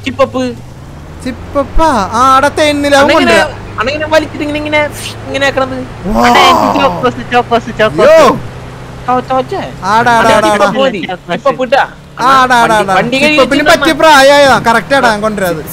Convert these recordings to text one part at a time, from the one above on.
ചിപ്പപ്പ് ചിപ്പപ്പാ ആ അവിടെ തേന്നില്ല അവൻ അണ്ണിങ്ങനെ കൊണ്ടുവരാ അണ്ണിങ്ങനെ വലിച്ചിട്ട് ഇങ്ങനെ ഇങ്ങനെ ഇങ്ങനെ ആക്കണത് വാ. ചോക്കോസ് ചോക്കോസ് യോ ചോക്കോസ് ചോച്ചേ ആടാ ആടാ ആടാ ആടാ ചിപ്പപ്പ് മതി ചിപ്പപ്പ് ഇട്ടാ ആടാ ആടാ ആടാ വണ്ടി കഴുകി ചിപ്പപ്പിന് വെച്ചിട്ട് പറ്റിയ പ്രായമായതാ കറക്റ്റ് ആടാ ഞാൻ കൊണ്ടുവരാത്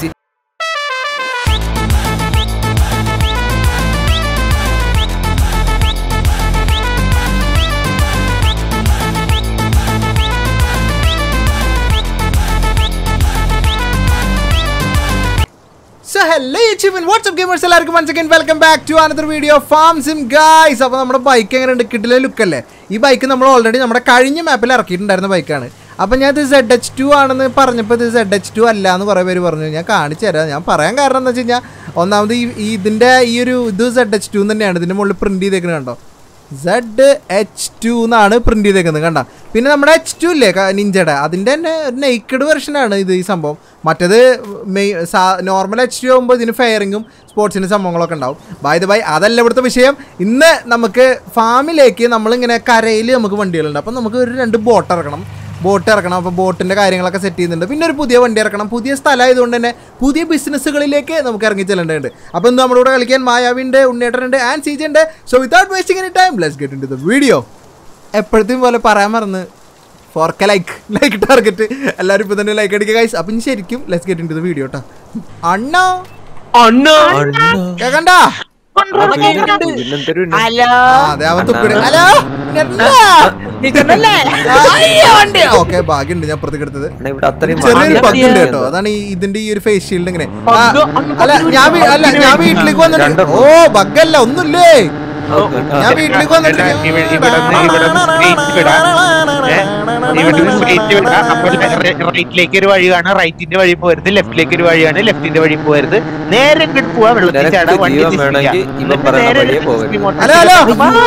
so hello YouTube WhatsApp gamers എല്ലാവർക്കും once again welcome back to another video farm sim guys അപ്പോൾ നമ്മുടെ ബൈക്ക് എങ്ങനെയുണ്ട് കിട്ടിലെ ലുക്ക് അല്ലേ ഈ ബൈക്ക് നമ്മൾ ഓൾറെഡി നമ്മുടെ കഴിഞ്ഞ മാപ്പിൽ ഇറക്കിയിട്ടുണ്ടായിരുന്ന ബൈക്കാണ് അപ്പോൾ ഞാൻ ഇത് സെഡ് എച്ച് ടു ആണെന്ന് പറഞ്ഞപ്പോൾ ഇത് സെഡ് എച്ച് ടു അല്ല എന്ന് കുറേ പേര് പറഞ്ഞു ഞാൻ കാണിച്ചു തരാം ഞാൻ പറയാൻ കാരണം എന്താ വെച്ച് കഴിഞ്ഞാൽ ഒന്നാമത് ഈ ഈ ഇതിൻ്റെ ഈ ഒരു ഇത് സെഡ് എച്ച് ടു തന്നെയാണ് ഇതിൻ്റെ മുകളിൽ പ്രിൻറ്റ് ചെയ്തേക്കുന്നത് കണ്ടോ സെഡ് എച്ച് ടു എന്നാണ് പ്രിന്റ് ചെയ്തേക്കുന്നത് കണ്ട പിന്നെ നമ്മുടെ എച്ച് ടു ഇല്ലേ നിഞ്ചയുടെ അതിൻ്റെ തന്നെ നെയ്ക്കഡ് വെർഷനാണ് ഇത് ഈ സംഭവം മറ്റേത് മെയ് നോർമൽ എച്ച് ടു ആകുമ്പോൾ ഇതിന് ഫെയറിങ്ങും സ്പോർട്സിൻ്റെ സംഭവങ്ങളൊക്കെ ഉണ്ടാവും ബൈ ദ ബൈ അതല്ല ഇവിടുത്തെ വിഷയം ഇന്ന് നമുക്ക് ഫാമിലേക്ക് നമ്മളിങ്ങനെ കരയിൽ നമുക്ക് വണ്ടികളുണ്ട് അപ്പം നമുക്ക് ഒരു രണ്ട് ബോട്ട് ഇറക്കണം ബോട്ട് ഇറക്കണം അപ്പോൾ ബോട്ടിൻ്റെ കാര്യങ്ങളൊക്കെ സെറ്റ് ചെയ്യുന്നുണ്ട് പിന്നെ ഒരു പുതിയ വണ്ടി ഇറക്കണം പുതിയ സ്ഥലമായതുകൊണ്ട് തന്നെ പുതിയ ബിസിനസ്സുകളിലേക്ക് നമുക്ക് ഇറങ്ങി ചെല്ലേണ്ടതുണ്ട് അപ്പോൾ ഇന്ന് നമ്മുടെ കൂടെ കളിക്കാൻ മായാവിൻ്റെ ഉണ്ണേട്ടനുണ്ട് ആൻഡ് സീജ ഉണ്ട് so without wasting any time let's get into the video എപ്പോഴത്തെയും പോലെ പറയാൻ മറന്ന് ഫോർക്ക ലൈക്ക് ലൈക്ക് ടാർഗറ്റ് എല്ലാവരും ഇപ്പോൾ തന്നെ ലൈക്ക് അടിക്കുക ഗൈസ് അപ്പം ഇനി ശരിക്കും let's get into the video കേട്ടോ അണ്ണോ അണ്ണ കേക്കണ്ട ഹലോ ആ, അതെ അവൻ തുപ്പിട് ഹലോ ഓക്കെ ഭാഗ്യമുണ്ട് ഞാൻ അപ്പുറത്തേക്ക് എടുത്തത് ഇവിടെ അത്രയും ചെറിയൊരു ബഗ് ഉണ്ട് കേട്ടോ അതാണ് ഈ ഇതിന്റെ ഈ ഒരു ഫേസ് ഷീൽഡ് ഇങ്ങനെ ആ, അല്ല ഞാൻ വീ- അല്ല ഞാൻ വീട്ടിലേക്ക് വന്നിട്ട് ഓ ബഗ്ഗല്ല ഒന്നുമില്ലേ ഞാൻ വീട്ടിലേക്ക് വന്നിട്ട് ഇവിടെ- ഇവിടെ നിന്ന് ഇവിടെ നിന്ന് straight വിടാം. ഇവിടുന്ന് സ്ട്രേറ്റ് വിടാം അപ്പൊ റൈറ്റിലേക്ക് ഒരു വഴിയാണ് റൈറ്റിന്റെ വഴി പോരുത് ലെഫ്റ്റിലേക്ക് ഒരു വഴിയാണ് ലെഫ്റ്റിന്റെ വഴി പോരുത് നേരെ ഇങ്ങോട്ട് പോവാൻ വെള്ളത്തിൽ നിനക്ക് ചാടാൻ വണ്ടി ജീവൻ തിരിക്കുക. വേണമെങ്കിൽ ഇവൻ എന്നിട്ട് പറയുന്ന നേരെ വഴിയേ ഒരു പോകരുത്. ഇങ്ങോട്ട് ഹലോ ഹലോ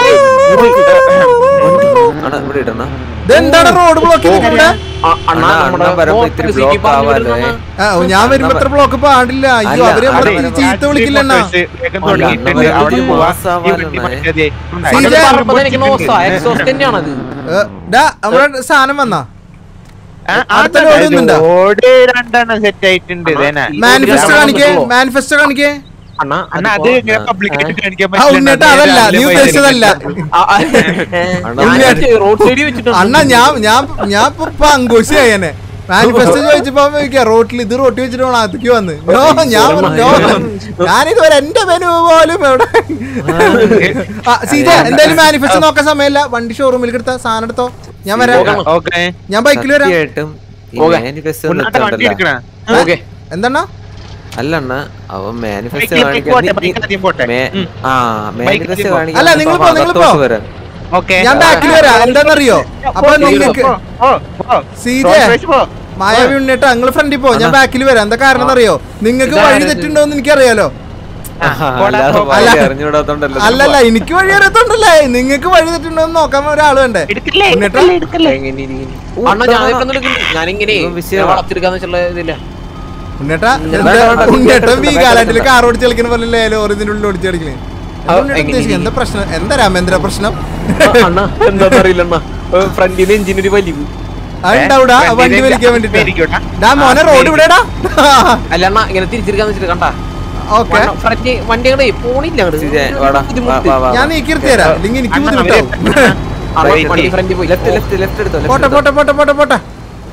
ആണ് ഇവിടെ ഇടണ ഇതെന്താണ് റോഡ് ബ്ലോക്ക് ചെയ്തിട്ട് അണ്ണാ, അണ്ണാ വരുമ്പോ ഇത്തിരി block ആവാലോ, ഏ. ഞാൻ വരുമ്പോ ഇത്ര ബ്ലോക്ക് പാടില്ല അയ്യോ അല്ല, അവര് അതെ, നമ്മളെ ചീത്ത വിളിക്കില്ലണ്ണ വേഗം അല്ല, തുടങ്ങിയിട്ടുണ്ട്. അണ്ണൻ അവിടെ വരുമ്പോ പോവാ. മാസാവാലോ, ഈ വണ്ടി മേ. മറ്റേതേ. സീജ, അവിടെ പറഞ്ഞപ്പോ എനിക്ക് പൊട്ടിച്ചിട്ടുണ്ട്. നോസാ എക്സോസ്റ്റ് തന്നെയാണത് നമ്മുടെ സാധനം വന്നാ ആ, അടുത്ത ആ, ലോഡ് ഒന്നുണ്ടോ? ലോഡ് രണ്ടെണ്ണം സെറ്റ് ആയിട്ടുണ്ട് ഇതേനാ. മാനിഫെസ്റ്റോ ഞാൻ കാണിക്കേ വന്നിട്ടുള്ളൂ. മാനിഫെസ്റ്റോ കാണിക്കേ അണ്ണ അണ്ണാ, അത് ഇങ്ങനെ public ആയിട്ട് കാണിക്കാൻ ആ പറ്റില്ല. ഉണ്ണേട്ടാ അതല്ല നീ രാവിലെ ഉദ്ദേശിച്ചതല്ല അണ്ണാ, റോഡ് സൈഡിൽ വെച്ചിട്ടുണ്ട് അണ്ണ ഞാൻ ഞാൻ ഞാൻ ഇപ്പൊ ഇപ്പൊ അങ്കോശിയായി എന്നെ മാനിഫെസ്റ്റോ ചോദിച്ചപ്പോ ചോദിക്കാ റോട്ടിൽ ഇത് റോട്ടിൽ വെച്ചിട്ട് വേണം അതിക്ക് വന്ന് നോ ഞാൻ പറഞ്ഞു, നോ ഞാനിതുവരെ എന്റെ മെനു പോലും എവിടെ ആ സീജ എന്തായാലും മാനിഫെസ്റ്റോ നോക്കാൻ സമയമില്ല വണ്ടി ഷോറൂമിൽ എടുത്ത സാധനം എടുത്തോ ഞാൻ വരാം ഓക്കേ. ഞാൻ ബൈക്കിൽ വരാം സത്യമായിട്ടും ഈ പോകാം. manifesto ഉണ്ണാട്ട ഒന്നും വണ്ടി എത്തണ്ടല്ലോ. എടുക്കണ ഓക്കെ എന്താണ് അല്ല അണ്ണ അവൻ മാനിഫെസ്റ്റോ ബൈക്കിലേക്ക് പോട്ടെ, ബൈക്ക് ആദ്യം പോട്ടെ. ഉം. ആ മാനിഫെസ്റ്റോ പോ. കാണിക്കാൻ അല്ല, നിങ്ങൾ പോ, നിങ്ങൾ പോ. വരാം ഓക്കേ. ഞാൻ ബാക്കിൽ വരാം എന്താണെന്നറിയോ അപ്പൊ പോ, നിങ്ങൾക്ക് പോ, പോ, പോ. സീജ റോഡ് വഴി പോ. മായാവി ഉണ്ണിട്ട് നിങ്ങൾ ഫ്രണ്ടിൽ പോ ഞാൻ ബാക്കിൽ വരാം എന്താ കാരണം എന്നറിയോ നിങ്ങൾക്ക് വഴി തെറ്റുണ്ടോന്ന് എനിക്കറിയാലോ അല്ലാതെ അല്ല. വഴി അറിഞ്ഞുകൂടാത്തോണ്ടല്ലോ അല്ലല്ല എനിക്ക് വഴി അറിയത്തോണ്ടല്ലേ നിങ്ങൾക്ക് വഴി തെറ്റുണ്ടോന്ന് നോക്കാൻ ഒരാൾ വേണ്ടേ എടുക്കല്ലേ, ഉണ്ണിയേട്ടാ? എടുക്കല്ലേ, എടുക്കല്ലേ. അണ്ണ ഞാൻ ഇപ്പൊ ഞാനിങ്ങനെ ഇവൻ വിഷയമാ. വളർത്തിയെടുക്കാന്ന് വെച്ചുള്ള ഇതില്ല ഉണ്ണേട്ടാ വേണ്ട, വേണ്ട, ഉണ്ണേട്ടൻ വേണ്ട, വീഗാലാൻഡിൽ വേണ്ട. കാർ ഓടിച്ച് കളിക്കുന്ന പോലെ ലോറി ഇതിന്റെ ഉള്ളിൽ ഓടിച്ച് കളിക്കണേ എന്താ ഉണ്ണിയേട്ടൻ എങ്ങനെ ഉദ്ദേശിക്കുന്നത്? എന്താ പ്രശ്നം എന്താ രാമേന്ദ്ര പ്രശ്നം അണ്ണ എന്താ അറിയില്ല അണ്ണ ഫ്രണ്ടിന് എഞ്ചിനൊരു വലിവ് ആ ഉണ്ടാവൂടാ ഏ, വണ്ടി വണ്ടിയിലേക്ക് വലിക്കാൻ വേണ്ടിട്ട് ഇരിക്കൂടാ. ഡാ മോനെ റോഡ് ഇവിടെടാ അല്ല അണ്ണ ഇങ്ങനെ തിരിച്ചിരിക്കാന്ന് വെച്ചിട്ട് കണ്ടാ ഓക്കെ ഫ്രണ്ട് വണ്ടി അങ്ങടെ പോണില്ല അങ്ങട്. സീജെ, ഒരു വാടാ, ബുദ്ധിമുട്ട്. വാ, വാ, വാ. ഞാൻ നീക്കിർത്തി തരാം അല്ലെങ്കിൽ എനിക്ക് അണ്ണാ, ബുദ്ധിമുട്ടാവും അണ്ണ, Right. വണ്ടി ഫ്രണ്ടിൽ പോയി ലെഫ്റ്റ് ലെഫ്റ്റ് ലെഫ്റ്റ് എടുത്തോ പോട്ടെ ലെഫ്റ്റ് പോട്ടെ പോട്ടെ പോട്ടെ പോട്ടെ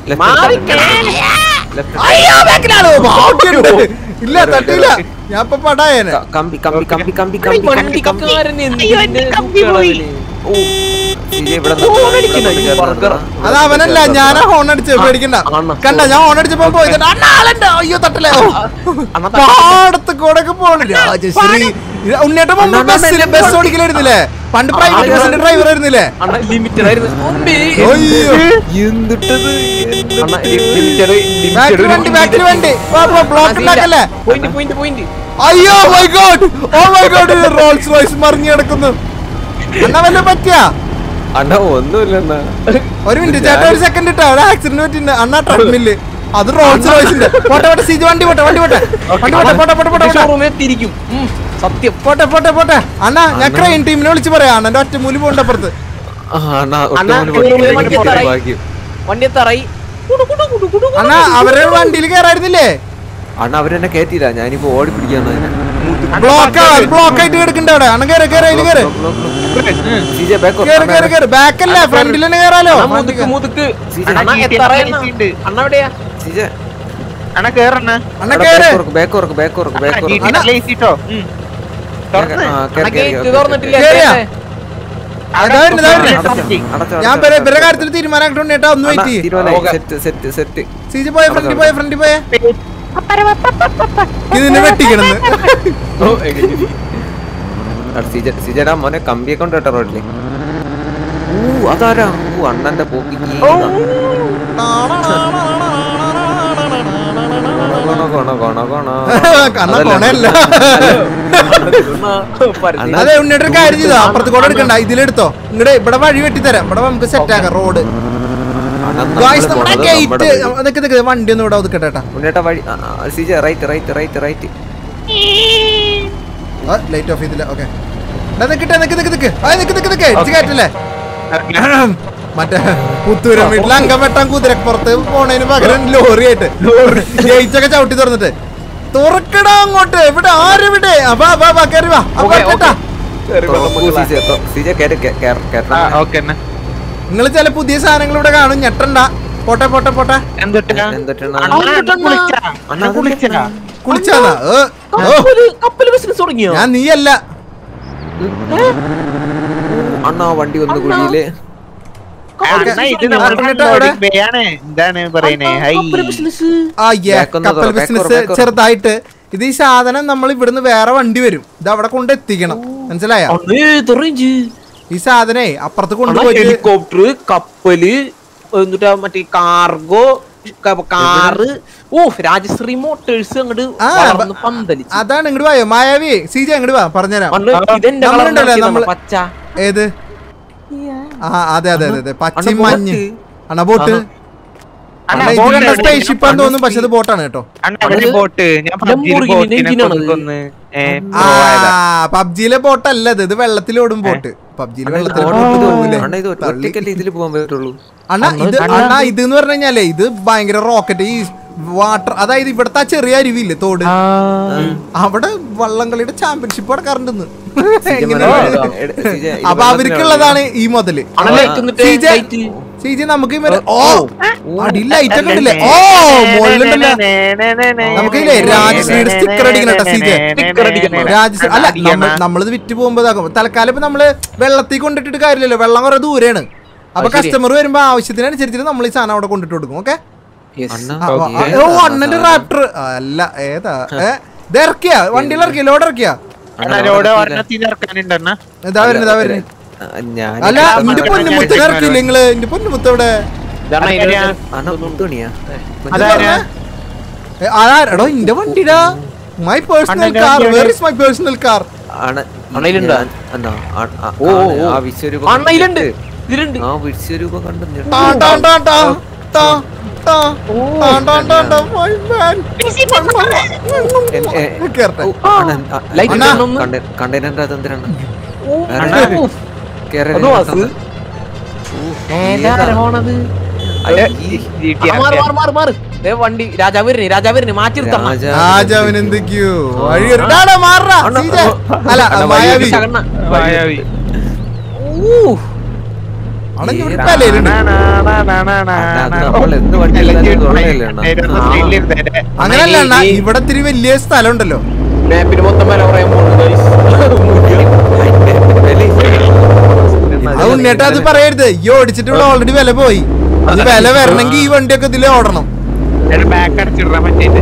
ലെഫ്റ്റ് അയ്യോ ബാക്കിലാണ് ഭാഗ്യമുണ്ട്. ഇല്ല തട്ടില്ല ഞാൻ ഇപ്പൊ പടായനെ കമ്പി കമ്പി കമ്പി കമ്പി ഈ കമ്പി കമ്പി വണ്ടി കമ്പി കക്കാരൻ എന്തിന്റെ ദുഃഖമാണ് അതിന്? ഓ സീജെ ഇവിടെ ഹോൺ അടിക്കണ ഈ വർക്കർ. അത് അവനല്ല ഞാനാ ഹോൺ അടിച്ചത് പേടിക്കണ്ട അണ്ണാ. കണ്ട ഞാൻ ഹോൺ അടിച്ചപ്പോ പോയത് അണ്ണാ ആളുണ്ട് അയ്യോ തട്ടലേ ഓ. അണ്ണ തട്ടി. പാടത്ത് കൂടെ ഒക്കെ പോണ് രാജശ്രീ ഉണ്ണിയേട്ടൻ മുമ്പ് ബസ്സിൽ ബസ് ഓടിക്കലായിരുന്നില്ലേ പണ്ട് പ്രൈവറ്റ് ബസ്സിന്റെ ഡ്രൈവർ ആയിരുന്നില്ലേ അണ്ണ ലിമിറ്റഡ് ആയിരുന്നു ഉമ്മേ. അയ്യോ എന്തിട്ടത് അണ്ണ ലിമിറ്റഡ് ബാക്കിൽ വണ്ടി ബാക്കിൽ വണ്ടി ബ്ലോക്ക് ഉണ്ടാക്കല്ലേ പോയിന്റ് പോയിന്റ് പോയിന്റ് അയ്യോ my God oh my God Rolls Royce മറിഞ്ഞു കിടക്കുന്നു അണ്ണ വല്ല പറ്റിയാ അണ്ണാ ഒന്നുമില്ല ഒരു മിനിറ്റ് ചേട്ടാ ഒരു സെക്കൻഡ് ഇട്ടാ ഒരു ആക്സിഡന്റ് പറ്റിണ്ട് അണ്ണാ ട്രെഡ്മില്ല് അത് റോൾസ് റോയ്സിന്റെ പോട്ടെ പോട്ടെ സീജ് വണ്ടി പോട്ടെ വണ്ടി പോട്ടെ വണ്ടി പോട്ടെ പോട്ടെ പോട്ടെ പോട്ടെ പോട്ടെ ഷോറൂമിൽ എത്തിയിരിക്കും ഉം, സത്യം പോട്ടെ പോട്ടെ പോട്ടെ അണ്ണാ ഞാൻ ക്രൈം ടീമിനെ വിളിച്ച് പറയാം അണ്ണന്റെ ഒറ്റ മൂലി പോകണ്ട അപ്പുറത്ത് അണ്ണാ അണ്ണാ, ഒട്ടും ഒരു വണ്ടി പോയി തറയി. ഭാഗ്യം വണ്ടി എത്തറായി അണ്ണാ അവരെ വണ്ടിയിൽ കയറായിരുന്നില്ലേ അണ്ണ അവരെന്നെ കേറ്റില്ല ഞാനിപ്പോ ഓടി പിടിക്കാണ് ബ്ലോക്ക് ബ്ലോക്ക് ആയിട്ട് കിടക്കണ്ട അവിടെ അണ്ണ കേറ് കേറ് അതില് കേറ് സീജെ ബാക്ക് കേറ് കേറ് കേറ് ബാക്ക് അല്ല ഫ്രണ്ടിൽ തന്നെ കേറാലോ അണ്ണാ, മുതുക്ക് മുതുക്ക് സീജെ അണ്ണാ, അണ്ണാ, എത്ര GTA എണ്ണ? ഉണ്ട്. അണ്ണാ എവിടെയാ സീജെ അണ്ണ കേറണ്ണ അണ്ണ കേറ് ബാക്ക് ഉറക്ക് ബാക്ക് ഉറക്ക് ബാക്ക് ഉറക്ക് അണ്ണാ. ലേസിട്ടോ തുറന്ന് അണ്ണാ, ഗേറ്റ് തുറന്നിട്ടില്ല കേറിയാ? അവിടെ അതാ വരുന്നു, അതാ വരുന്നു. അടച്ച്. ഞാൻ ഇവരെ ഇവരെ കാര്യത്തിൽ തീരുമാനമാക്കിട്ടുണ്ട് കേട്ടോ ഒന്ന് വെയിറ്റ് ചെയ്യ് ഓക്കേ. സെറ്റ് സെറ്റ് സെറ്റ് സീജി പോയ ഫ്രണ്ടിൽ പോയ ഫ്രണ്ടിൽ പോയ ഇതിനെ വെട്ടിക്കണെന്ന് ഓ, എങ്ങനെ? സീജ സീജടാ മോനെ കമ്പിയെ കൊണ്ട് കേട്ടോ റോഡില് ഊ അതാരാ ഊ അണ്ണന്റെ പോക്കിക്ക് ഗുണ ഗുണ ഗുണ ഗുണ കണ്ണ കൊണയല്ല അണ്ണാ, പരത്തി. അതെ ഉണ്ണിട്ടൊരു കാര്യം ചെയ്തോ അപ്പുറത്ത് കൂടെ എടുക്കണ്ട ഇതിലെടുത്തോ ഇങ്ങടെ ഇവിടെ വഴി വെട്ടിത്തരാം ഇവിടെ നമുക്ക് സെറ്റ് ആക്കാം റോഡ് ഗായ്സ് നമ്മുടെ ഗേറ്റ് നിക്ക് നിക്ക് വണ്ടി ഒന്നും ഇവിടെ ഒതുക്കട്ടെ കേട്ടാ ഉണ്ണേട്ട വഴി Seeja right right right right light off ചെയ്തില്ല ഓക്കെ നിക്കട്ടെ നിക്ക് നിക്ക് നിക്ക് ആ നിക്ക് നിക്ക് നിക്ക് ഇടിച്ച് കയറ്റല്ലേ മറ്റേ പുത്തൂരം വീട്ടിൽ അംഗം വെട്ടാൻ കുതിരപ്പുറത്ത് പോണതിന് പകരം ലോറി ആയിട്ട് ഗേറ്റ് ഒക്കെ ചവിട്ടി തുറന്നിട്ട് തുറക്കടാ അങ്ങോട്ട് ഇവിടെ ആരെവിടെ അപ്പാ അപ്പാ അപ്പാ കയറി വാ അപ്പാ ഓക്കേ, കേട്ടാ കേറി വെള്ളം മുക്കില്ല. സീജ കേട്ട് കേട്ടോ ആ, ഓക്കേ അണ്ണ. നിങ്ങൾ ചില പുതിയ സാധനങ്ങൾ ഇവിടെ കാണും ഞെട്ടണ്ട പോട്ടെ പോട്ടെ പോട്ടെ എന്തുട്ടാ? എന്തുട്ടാണ്? അണ്ണാ, അണ്ണ കുളിച്ചാ? അണ്ണ കുളിച്ചാ? കുളിച്ചാന്നാ ഏ, ഓ, കപ്പല് കപ്പല് ബിസിനസ് തുടങ്ങിയോ ഞാൻ നീയല്ല അണ്ണാ വണ്ടി വന്ന് കുഴിയില് അണ്ണ, ഇത് ആ, നമ്മുടെ എന്നിട്ട് അവിടെ? loading bay ആണ്. എന്താണ് പറയണേ ഹൈ കപ്പല് ബിസിനസ് ആ യെ Back ഒന്ന് കപ്പൽ തുറ, back ബിസിനസ് തുറ, back തുറ. ചെറുതായിട്ട് ഇത് ഈ സാധനം നമ്മൾ ഇവിടുന്ന് വേറെ വണ്ടി വരും ഇത് അവിടെ കൊണ്ട് എത്തിക്കണം മനസ്സിലായോ അണ്ണേ തുറഞ്ച് ഈ സാധനേ അപ്പുറത്ത് അണ്ണാ, കൊണ്ടുപോയിട്ട് ഹെലികോപ്റ്റർ കപ്പല് എന്നിട്ടാ മറ്റേ കാർഗോ കാറ് ഓ രാജശ്രീ മോട്ടേഴ്സ് അങ്ങോട്ട് ആ, വളർന്ന് പന്തലിച്ച് അതാണ് ഇങ്ങോട്ട് വായോ മായാവി സീജ ഇങ്ങോട്ട് വാ പറഞ്ഞുതരാം അണ്ണാ, ഇതെന്റെ നമ്മളുണ്ടല്ലോ, കളറിനാക്കിയതാണ്, നമ്മള്- പച്ച ഏത് ആ അതെ അതെ അതെ അതെ പച്ചയും അണ്ണാ, മഞ്ഞ് boat. അണ ബോട്ട് അണ്ണാ, അണ്ണാ, ഇത് boat കണ്ട ആണ്. സ്പേസ്ഷിപ്പ് ആണെന്ന് തോന്നുന്നു പക്ഷെ അത് ബോട്ടാണ് കേട്ടോ അണ്ണ, അവിടെ ബോട്ട് ഞാൻ പബ്ജിയിൽ ലംബോർഗിനി ബോട്ടിനെ engine ആണത്. കൊന്ന് ഏ, ആ pro ആയതാ. പബ്ജിയിലെ ബോട്ടല്ല ഇത് ഇത് വെള്ളത്തിലോടും ബോട്ട് പബ്ജിയിലെ വെള്ളത്തിൽ ബോട്ട് പോകൂലേ അണ്ണ ഇത് ഒറ്റക്കല്ലേ ഇതില് പോകാൻ പറ്റുള്ളൂ അണ്ണാ ഇത് അണ്ണാ ഇത് എന്ന് പറഞ്ഞു കഴിഞ്ഞാലേ ഇത് ഭയങ്കര റോക്കറ്റ് ഈ വാട്ടർ അതായത് ഇവിടുത്തെ ആ ചെറിയ അരുവില്ലേ തോട് അവിടെ വള്ളംകളിയുടെ ചാമ്പ്യൻഷിപ്പ് നടക്കാറുണ്ടെന്ന് എങ്ങനെയാണ്? അപ്പൊ അവർക്കുള്ളതാണ് ഈ മുതല് അണ്ണാ, light എന്നിട്ട് സീജ light. സീജ നമുക്ക് ഈ മറ്റേ- ഓ അടി ലൈറ്റ് ഒക്കെ ഉണ്ടല്ലേ ഓ മുകളിലുണ്ടല്ലോ നമുക്കില്ലേ രാജശ്രീയുടെ സ്റ്റിക്കർ അടിക്കണം കേട്ടോ സീജ Sticker അടിക്കണം. രാജശ്രീ അല്ല നമ്മൾ നമ്മളിത് വിറ്റ് പോകുമ്പോ ഇതാക്കും തൽക്കാലം ഇപ്പൊ നമ്മള് വെള്ളത്തിൽ കൊണ്ടിട്ടിട്ട് കാര്യമില്ലല്ലോ വെള്ളം കുറെ ദൂരെയാണ് അപ്പൊ ശരിയാ. കസ്റ്റമർ വരുമ്പോ ആവശ്യത്തിനനുസരിച്ചിട്ട് നമ്മൾ ഈ സാധനം അവിടെ കൊണ്ടിട്ട് കൊടുക്കും ഓക്കെ Yes. അണ്ണ ഓ അണ്ണന്റെ റാപ്റ്റർ അല്ല ഏതാ ഏ ഇത് ഇറക്കിയ വണ്ടിയിൽ ഇറക്കിയ ലോഡ് ഇറക്കിയ അണ്ണനോട് ഒരെണ്ണത്തിന് ഇറക്കാനുണ്ട് അണ്ണ ഇതാ വരുന്നത് ഇതാ വരുന്നത് ഞാൻ അല്ല ഞാൻ ഇന്റെ ഞാൻ പൊന്നു മുത്തനെ ഞാൻ ഇറക്കിയില്ല നിങ്ങള് ഇന്റെ പൊന്നു മുത്ത എവിടെ ഇതാണ് അണ്ണാ, ഇതിന്റെ- അണ്ണ മുത്തുണിയാ അതാരാ? ആടാ ഇന്റെ വണ്ടിടാ മൈ പേഴ്സണൽ അണ്ണന്റെ കാർ വണ്ടി where is my personal car അണ്ണ അണ്ണയിലുണ്ടോ? ഞാൻ- അണ്ണാ, ആ- ആ- ഓ, ഓ, ആ- ഓ. ആ വിശ്വരൂപം അണ്ണ ഇതിലുണ്ട് ഇതിലുണ്ട് ആ വിശ്വരൂപം കണ്ടു ഞാൻ. ടാ ടാ ടാ ടാ ടാ ടാ ടാ ടാ ടാ ടാ മൈ മാൻ എൻ- എ- കേറട്ടെ ഓ, അണ്ണ, ആ- Light അണ്ണാ. ഇടണം ഒന്ന്. കണ്ടെ- കണ്ടെയ്നറിന്റെ അതെന്തിനാണ് ഓ, അണ്ണാ. ഓ, കേറി അത് വാസ്. ഇരുന്ന് ഏതാ ഏതാ? ആരാണത്? അല്ല, ഈ- ഈ ആ, മാറ്, മാറ്, മാറ്, മാറ്. ദേ വണ്ടി രാജാവ് വരുന്നേ രാജാവ് വരുന്നേ മാറ്റി നിർത്തണം രാജാ- രാജാവിന് എന്തൊക്കെയോ വഴി ഒരു- ടാ, ടാ, മാറടാ, സീജ. അല്ല അണ്ണാ, മായാവി ശകണ്ണ. മായാവി. ഊ, അവിടെ ഇങ്ങോട്ട് നാ, തലയിലുണ്ട്. നാ, നാ, നാ, നാ, നാ, നാ, അണ്ണാ, നാ. നമ്മൾ എന്ത് വണ്ടി അല്ല, എടുത്താലും ഈ കൊള്ളയില്ല അണ്ണാ. നേരത്തെ ആ. സ്റ്റൈലിരുന്നേരെ. അങ്ങനല്ല അണ്ണാ ഈ- ഇവിടെ ഇത്തിരി വലിയ സ്ഥലം ഉണ്ടല്ലോ മാപ്പിന് മൊത്തം വില പറയാൻ പോകുന്നു guys. അത് ഉണ്ണിയേട്ടാ അത് പറയരുത് ഈ ഓടിച്ചിട്ട് ഇവിടെ ഓൾറെഡി വില പോയി അത് വില വരണമെങ്കിൽ ഈ വണ്ടിയൊക്കെ ഇതിൽ ഓടണം ഒരു ബാക്ക് അടച്ചിടാൻ പറ്റിയിട്ട്